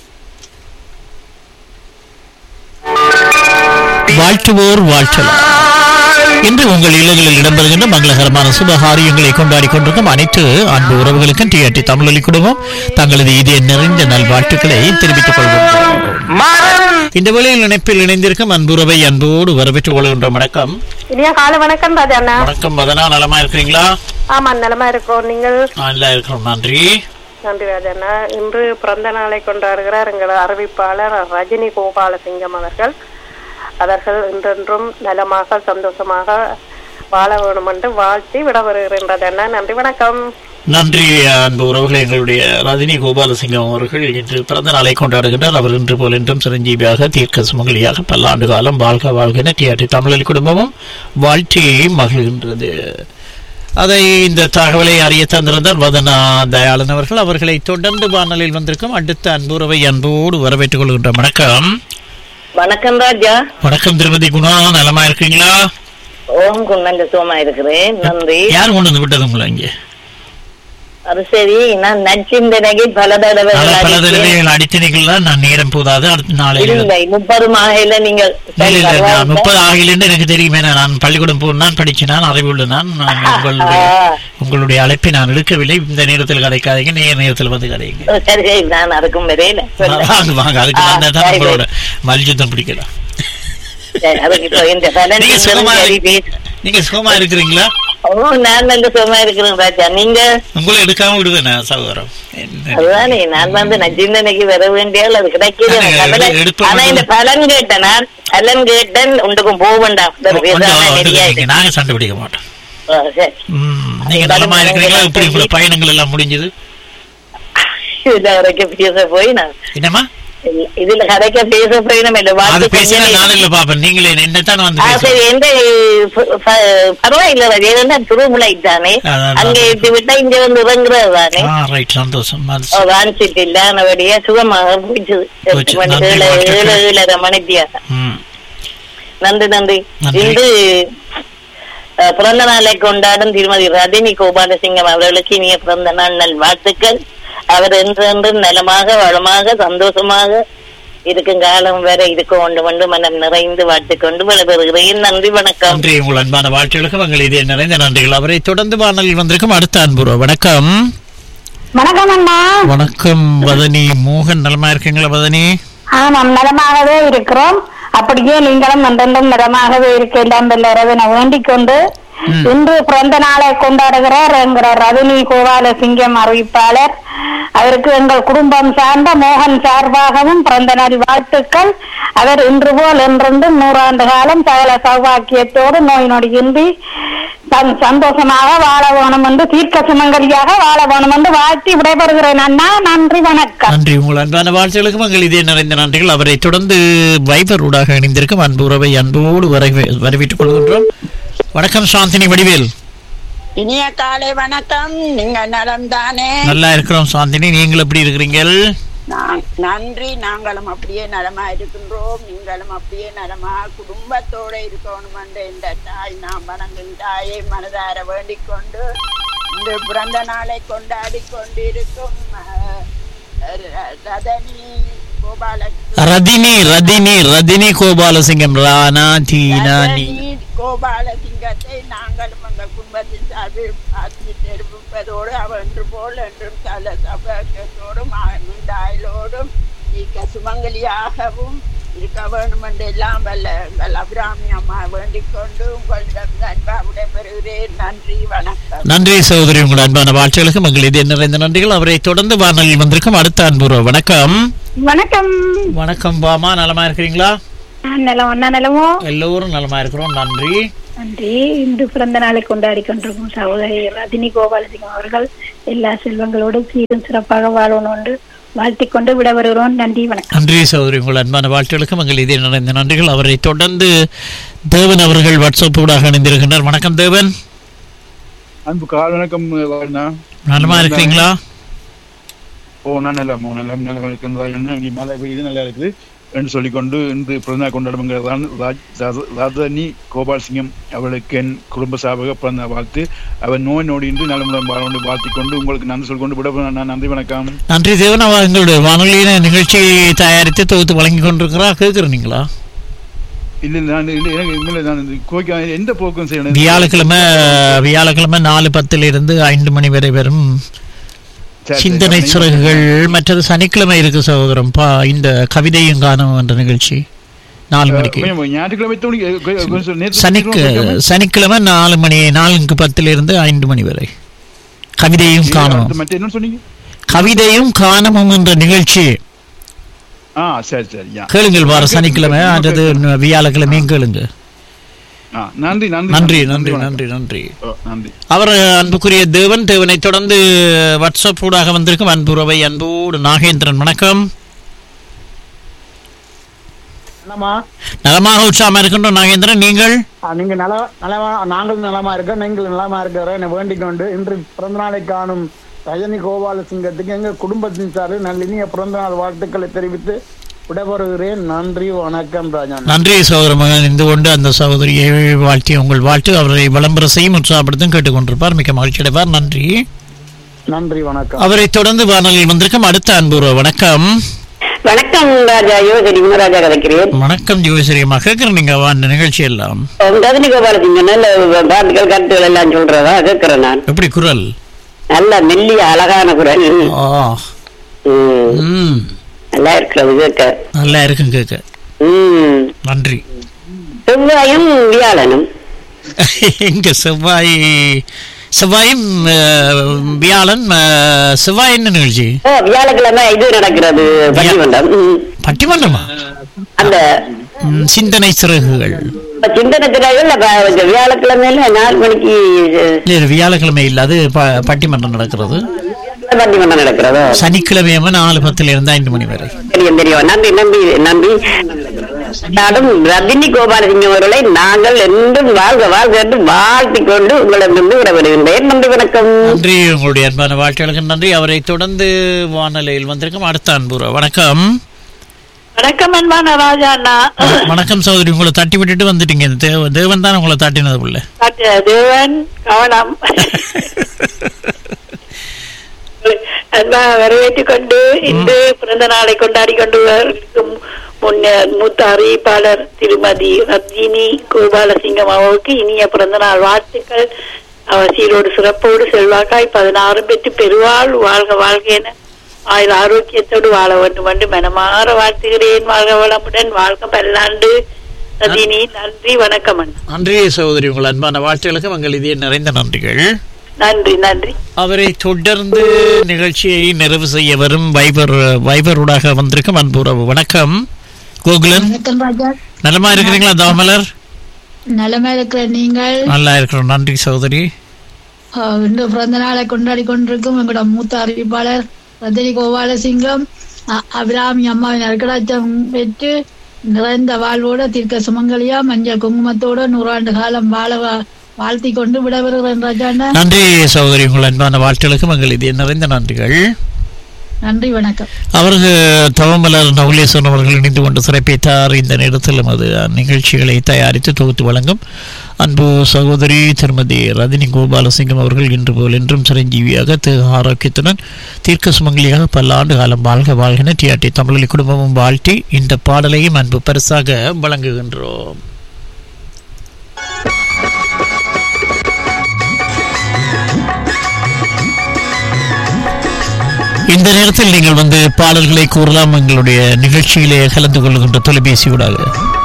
வாழ்த்துவோர் வாழ்த்தலாம் இன்று உங்கள் இல்லங்களில் இடம்பெறுகின்ற மங்களகரமான சுபகாரியங்களை கொண்டாடி கொண்டிருக்கும் அனைத்து அன்பு உறவுகளுக்கும் டிஆர்டி தமிழொலி குடும்பம் தங்களது இதய நிறைந்த நல்வாழ்த்துக்களை தெரிவித்துக் கொள்கின்றோம் இந்த வேளையில் இணைப்பில் இணைந்திருக்கும் அன்புறவை அன்போடு வரவேற்றுக் கொள்கின்ற வணக்கம் இனியா காலை வணக்கம் ராஜா அண்ணா வணக்கம் மதனா நலமா இருக்கிறீங்களா ஆமா நலமா இருக்கோம் நீங்கள் நல்லா இருக்கிறோம் நன்றி நன்றி ராஜா அண்ணா இன்று பிறந்த நாளை கொண்டாடுகிறார் எங்கள் அறிவிப்பாளர் ரஜினி கோபாலசிங்கம் அவர்கள் அவர்கள் என்றென்றும் நலமாக சந்தோஷமாக வாழ வேணும் என்று வாழ்த்தி விட வருகிறேன் ராஜா அண்ணா நன்றி வணக்கம் நன்றி அன்பு உறவுகளை எங்களுடைய ரஜினி கோபாலசிங்கம் அவர்கள் இன்று பிறந்த நாளை கொண்டாடுகின்றார் அவர் இன்று போல் என்றும் சிரஞ்சீவியாக தீர்க்க சுமங்கலியாக பல்லாண்டு காலம் வாழ்க வாழ்க என டிஆர்டி தமிழ் குடும்பமும் வாழ்த்தி மகிழ்கின்றது அதை இந்த தகவலை அறிய தந்திருந்தார் வதனா தயாளன் அவர்கள் அவர்களை தொடர்ந்து வானலில் வந்திருக்கும் அடுத்த அன்புறவை அன்போடு வரவேற்றுக் கொள்கின்ற வணக்கம் வணக்கம் ராஜா வணக்கம் திருமதி குணா நலமா இருக்கீங்களா ஓம் குன்னங்க சோமா இருக்கிறேன் நன்றி யார் கொண்டு வந்து விட்டது உங்களை இங்கே அது சரி நான் நச்சிந்தனைக்கு பல தடவை பல பல அடித்தேன். தடவைகள் அடித்தீர்களா நான் நேரம் போதாது அடுத்த நாளையில் இல்லை முப்பது மாகையில நீங்கள் இல்ல, இல்ல, நான் முப்பது ஆகிலேன்னு எனக்கு தெரியுமே நான் பள்ளிக்கூடம் போனான் படிச்சினான் அறிவுள்ள நான் நான் உங்களுடைய உங்களுடைய அழைப்பை நான் எடுக்கவில்லை இந்த நேரத்தில் கிடைக்காதீங்க நேர நேரத்தில் வந்து கிடைங்க ஓ, சரி சரி நான் அதுக்கும் வரையில வாங்க வாங்க அதுக்கு ஆ, வந்தா தான் சரி, உங்களோட மல்யுத்தம் பிடிக்கலாம் சரி, அதுக்கு இப்போ இந்த பலன் நீங்க சுகமா சரி, இருக்கு- பேசு. நீங்க சுகமா இருக்கிறீங்களா ஓ நான் நல்ல சுகமா இருக்கிறேன் ராஜா நீங்க உங்களை எடுக்காம விடுவேன் சகோதரம் என்ன? அதுதானே நான் வந்து நச்சிந்தனைக்கு வர வேண்டியால் அது கிடைக்கிறது அது கவலை. எடுப்ப ஆனா இந்த பலன் கேட்டேன் நான் பலன் கேட்டேன் உண்டுக்கும் போக வேண்டாம் ஒரு வந்து- பேசாம வந்து நிறைய இருக்கீங்க. நாங்க சண்டை பிடிக்க மாட்டோம் ஓ, சரி. ம், நீங்க நலமா இருக்கிறீங்களா இப்படி உங்களோட பயணங்கள் எல்லாம் முடிஞ்சது இதுல வரைக்கும் பேச போய் நான் என்னம்மா இல்ல- இதுல கதைக்க பேச போய் நம்ம இல்ல அது வாழ்த்து பேசினா கொஞ்சம் நான் இல்ல பாப்பேன் நீங்களே என்னத்தான் வந்து ஆ, பேசுங்க சரி எந்த ப- ப- பரவாயில்ல ரவி ஏன்னா திருமுலை தானே அதான், அங்க அதான். ஏற்றி விட்டா இங்க வந்து இறங்குறது தானே ஆ ரைட் சந்தோஷம் அது ஓ, வான்சிட்டு இல்ல நல்லபடியா சுகமாக போயிடுச்சு போச்சு. எட்டு மணி நன்றி, ஏழு வாழ்த்துக்கள். ஏழு ஏழரை மணித்தியா ம் நன்றி நன்றி நன்றி. இன்று அஹ், பிறந்த நாளை கொண்டாடும் திருமதி ரஜினி கோபாலசிங்கம் அவர்களுக்கு இனிய பிறந்த நாள் நல் வாழ்த்துக்கள் அவர் என்றென்று நலமாக வளமாக சந்தோஷமாக இருக்கும் காலம் வரை இருக்க வேண்டும் என்று மனம் நிறைந்து வாழ்த்துக்கொண்டு விடைபெறுகிறேன் நன்றி வணக்கம் நன்றி உங்கள் அன்பான வாழ்த்துகளுக்கு உங்கள் இதே நிறைந்த நன்றிகள் அவரை தொடர்ந்து வானலில் வந்திருக்கும் அடுத்த அன்புறோ வணக்கம் வணக்கம் அண்ணா வணக்கம் வதனி மோகன் நலமா இருக்கீங்களா வதனி ஆமாம் நலமாகவே இருக்கிறோம் அப்படியே நீங்களும் நன்றென்றும் நலமாகவே இருக்க எல்லாம் வல்ல வேண்டிக் கொண்டு இன்று பிறந்த நாளை கொண்டாடுகிறார் என்கிறார் ரஜினி கோபாலசிங்கம் அறிவிப்பாளர் அவருக்கு எங்கள் குடும்பம் சார்ந்த மோகன் சார்பாகவும் பிறந்த நாள் வாழ்த்துக்கள் அவர் இன்று போல் என்றென்றும் நூறாண்டு காலம் சகல சௌபாக்கியத்தோடு நோய் நொடியின்றி சந்- சந்தோஷமாக வாழ வேணும் என்று தீர்க்க சுமங்கலியாக வாழ வேணும் என்று வாழ்த்தி விடைபெறுகிறேன் அண்ணா நன்றி வணக்கம் நன்றி உங்கள் அன்பான வாழ்த்துகளுக்கு மங்கள் இதே நிறைந்த நன்றிகள் அவரை தொடர்ந்து வைபர் ஊடாக இணைந்திருக்கும் அன்பு உறவை அன்போடு வரவே- வரவேற்றுக் கொள்கின்றோம் வணக்கம் சாந்தினி வடிவேல் இனிய காலை வணக்கம் நீங்க நலம் தானே நல்லா இருக்கிறோம் சாந்தினி நீங்கள் எப்படி இருக்கிறீங்கள் நான் நன்றி நாங்களும் அப்படியே நலமா இருக்கின்றோம் நீங்களும் அப்படியே நலமா குடும்பத்தோட இருக்கணும் என்ற இந்த தாய் நாம் வணங்கும் தாயை மனதார வேண்டிக் கொண்டு இந்த பிறந்த நாளை கொண்டாடி கொண்டிருக்கும் அஹ், ர- ரதனி கோபாலகிருஷ்ணன் ரதினி ரதினி ரதினி கோபாலசிங்கம் ராணா தீனா நீ ரஜினி கோபாலசிங்கத்தை நாங்களும் அந்த குடும்பத்தின் சார்பில் பார்த்து தெரிவிப்பதோடு அவன்று போல் என்றும் சல சபக்கத்தோடும் ஆயுளோடும் நீக்க சுமங்கலியாகவும் இருக்க வேண்டும் என்று எல்லாம் வல்ல எங்கள் அபிராமி அம்மா வேண்டிக் கொண்டு உங்களிடம் அன்பா விடைபெறுகிறேன் நன்றி வணக்கம் நன்றி சகோதரி உங்கள் அன்பான வாழ்த்துகளுக்கு மங்கள் இதே நிறைந்த நன்றிகள் அவரை தொடர்ந்து வானொலியில் வந்திருக்கும் அடுத்த அன்புறவு வணக்கம் வணக்கம் வணக்கம் பாமா நலமா இருக்கிறீங்களா நான் நிலம் அண்ணா நிலமோ எல்லோரும் நலமா இருக்கிறோம் நன்றி நன்றி இன்று பிறந்த நாளை கொண்டாடி கொண்டிருக்கும் சகோதரி ரஜினி கோபாலசிங்கம் அவர்கள் எல்லா செல்வங்களோடும் சீரும் சிறப்பாக வாழணும் என்று வாழ்த்திக் கொண்டு விட வருகிறோம் நன்றி வணக்கம் நன்றி சகோதரி உங்கள் அன்பான வாழ்த்துகளுக்கு மங்கள் இதே நிறைந்த நன்றிகள் அவரை தொடர்ந்து தேவன் அவர்கள் வாட்ஸ்அப் ஊடாக இணைந்திருக்கின்றார் வணக்கம் தேவன் அன்பு கால் வணக்கம் வாழ்னா நலமா இருக்கிறீங்களா ஓ நான் நல்லா ஓ, நல்லா நல்லா இருக்கிறதா என்ன இங்கே மழை பெய்யுது நல்லா இருக்குது என்று சொல்லிக்கொண்டு இன்று பிறந்தநாள் கொண்டாடுங்கிறதான் ராஜதானி கோபால் சிங்கம் அவளுக்கு என் குடும்ப சாபக பிறந்த வாழ்த்து அவர் நோய் நோடின்றி நலமுடன் வாழ வாழ்த்திக் கொண்டு உங்களுக்கு நன்றி சொல்லிக்கொண்டு விட நான் நன்றி வணக்கம் நன்றி தேவன் அவ எங்களுடைய வானொலியின நிகழ்ச்சியை தயாரித்து தொகுத்து வழங்கி கொண்டிருக்கிறா கேட்குறீங்களா இல்ல இல்ல நான் இல்ல எனக்கு இல்லை நான் இந்த கோய்க்க எந்த போக்கும் செய்யணும் வியாழக்கிழமை வியாழக்கிழமை நாலு பத்துல இருந்து ஐந்து மணி வரை வரும் சரி, சிந்தனை சரி. சிறகுகள் மற்றது சனிக்கிழமை இருக்கு சகோதரம் பா இந்த கவிதையும் காணும் என்ற நிகழ்ச்சி நாலு மணிக்கு கொஞ்சம் ஞாயிற்றுக்கிழமை தோணி கொஞ்சம் நேற்று சனிக்கு சனிக்கிழமை நாலு மணி நான்கு பத்துல இருந்து ஐந்து மணி வரை கவிதையும் காணவும் மற்ற என்ன சொன்னீங்க கவிதையும் காணமும் என்ற நிகழ்ச்சி ஆ சரி சரி யா. கேளுங்கள் வார சனிக்கிழமை அல்லது வியாழக்கிழமையும் கேளுங்க ஆ, நன்றி நன்றி நன்றி நன்றி வணக்கம். நன்றி நன்றி ஓ, நன்றி அவர் அன்புக்குரிய தேவன் தேவனை தொடர்ந்து வாட்ஸ்அப் ஊடாக வந்திருக்கும் அன்புறவை அன்போடு நாகேந்திரன் வணக்கம் என்னம்மா நலமாக உற்சாகமா இருக்கின்றோம் நாகேந்திரன் நீங்கள் ஆ, நீங்க நல நலமா நாங்களும் நலமா இருக்கோம் நீங்கள் நலமா இருக்கிற என்னை வேண்டிக் கொண்டு இன்று பிறந்த நாளை காணும் ரஜினி கோபால சிங்கத்துக்கு எங்க குடும்பத்தின் சார்பில் நல்ல இனிய பிறந்த நாள் வாழ்த்துக்களை தெரிவித்து விடைபெறுகிறேன் நன்றி வணக்கம் ராஜா நன்றி சகோதர மகன் இருந்து கொண்டு அந்த சகோதரியை வாழ்த்தி உங்கள் வாழ்த்து அவரை விளம்பர செய்யும் உற்சாகப்படுத்தும் கேட்டுக்கொண்டிருப்பார் மிக்க மகிழ்ச்சி அடைவார் நன்றி நன்றி வணக்கம் அவரை தொடர்ந்து வானொலியில் வந்திருக்கும் அடுத்த அன்புறவு வணக்கம் வணக்கம் ராஜா யோசரி குணராஜா கதைக்கிறேன் வணக்கம் ஜோசிரியம்மா கேட்குறேன் நீங்க அந்த நிகழ்ச்சி எல்லாம் ரஜினி கோபாலசிங்க நல்ல பாட்டுகள் கருத்துகள் எல்லாம் சொல்றதா கேட்கிறேன் நான் எப்படி குரல் நல்ல மெல்லிய அழகான குரல் ஆ ம், ம் நல்லா இருக்கிறது கேட்க நல்லா இருக்கும் கேட்க ம் நன்றி செவ்வாயும் வியாழனும் எங்க செவ்வாய் செவ்வாயும் அஹ், வியாழன் அஹ், செவ்வாய் என்ன நிகழ்ச்சி ஓ வியாழக்கிழமை இது நடக்கிறது பட்டிமன்றம் ம். பட்டிமன்றமா அந்த ம், சிந்தனை சிறகுகள் சிந்தனை திரைகள் அப்ப வியாழக்கிழமையில நாலு மணிக்கு இல்ல, இது வியாழக்கிழமை இல்ல அது ப- பட்டிமன்றம் நடக்கிறது பட்டிமன்றம் நடக்கிறதோ சனிக்கிழமை நாலு பத்துல இருந்து ஐந்து மணி வரை தெரியும் தெரியும் நன்றி நன்றி நன்றி நானும் ரஜினி கோபாலசிங்கம் அவர்களை நாங்கள் என்றும் வாழ்க வாழ்க என்று வாழ்த்திக் கொண்டு உங்களிடமிருந்து விடைபெறுகின்றேன் நன்றி வணக்கம் நன்றி உங்களுடைய அன்பான வாழ்க்கைகளுக்கு நன்றி அவரை தொடர்ந்து வானொலியில் வந்திருக்கும் அடுத்த அன்புற வணக்கம் வணக்கம் அன்பான ராஜா அண்ணா வணக்கம் சகோதரி உங்களை தட்டி விட்டுட்டு வந்துட்டீங்க தேவ- தேவன் தான் உங்களை தட்டினது உள்ள டாக்டர் தேவன் கவனம் அன்பாக வரவேற்றுக் கொண்டு இன்று பிறந்த நாளை கொண்டாடி கொண்டு இருக்கும் முன்னர் மூத்த அறிவிப்பாளர் திருமதி ரஜினி கோபாலசிங்கம் அவருக்கு இனிய பிறந்த நாள் வாழ்த்துக்கள் அவர் சீரோடு சிறப்போடு செல்வாக்காய் பதினாறும் பெற்று பெருவாள் வாழ்க வாழ்க என ஆயுள் ஆரோக்கியத்தோடு வாழ வேண்டும் என்று மனமாற வாழ்த்துகிறேன் வாழ்க வளமுடன் வாழ்க பல்லாண்டு ரஜினி நன்றி வணக்கம் அண்ணா நன்றி சகோதரி உங்கள் அன்பான வாழ்த்துகளுக்கு உங்கள் இதே நிறைந்த நன்றிகள் நன்றி நன்றி அவரை தொடர்ந்து நிகழ்ச்சியை நிறைவு செய்ய வரும் வைபர் வைபருடாக வந்திருக்கும் அன்புறவு வணக்கம் கோகுலன் வணக்கம் ராஜா நலமா இருக்கிறீங்களா தாமலர் நலமா இருக்கிற நீங்கள் நல்லா இருக்கிறோம் நன்றி சகோதரி அஹ், இன்று பிறந்த நாளை கொண்டாடி கொண்டிருக்கும் எங்களோட மூத்த அறிவிப்பாளர் ரஜினி கோபாலசிங்கம் அ- அபிராமி அம்மாவின் அருக்கடாச்சம் பெற்று நிறைந்த வாழ்வோட தீர்க்க சுமங்கலியா மஞ்சள் குங்குமத்தோட நூறாண்டு காலம் வாழ வா- வாழ்த்தி கொண்டு விடவிருக்கிறேன் ராஜாண்ணா நன்றி சகோதரி உங்கள் அன்பான வாழ்த்துகளுக்கு மங்கள் இது நிறைந்த நன்றிகள் நன்றி வணக்கம் அவருக்கு தவமலர் நவுலேசன் அவர்கள் இணைந்து கொண்டு சிறப்பித்தார் இந்த நேரத்தில் நமது நிகழ்ச்சிகளை தயாரித்து தொகுத்து வழங்கும் அன்பு சகோதரி திருமதி ரஜினி கோபாலசிங்கம் அவர்கள் இன்று போல் என்றும் சிரஞ்சீவியாக திரு ஆரோக்கியத்துடன் தீர்க்க சுமங்கலியாக பல்லாண்டு காலம் வாழ்க வாழ்கின டிஆர்டி தமிழொலி குடும்பமும் வாழ்த்தி இந்த பாடலையும் அன்பு பரிசாக வழங்குகின்றோம் இந்த நேரத்தில் நீங்கள் வந்து பாடல்களை கூறலாம் எங்களுடைய நிகழ்ச்சியிலே கலந்து கொள்கின்ற தொலைபேசியூடாக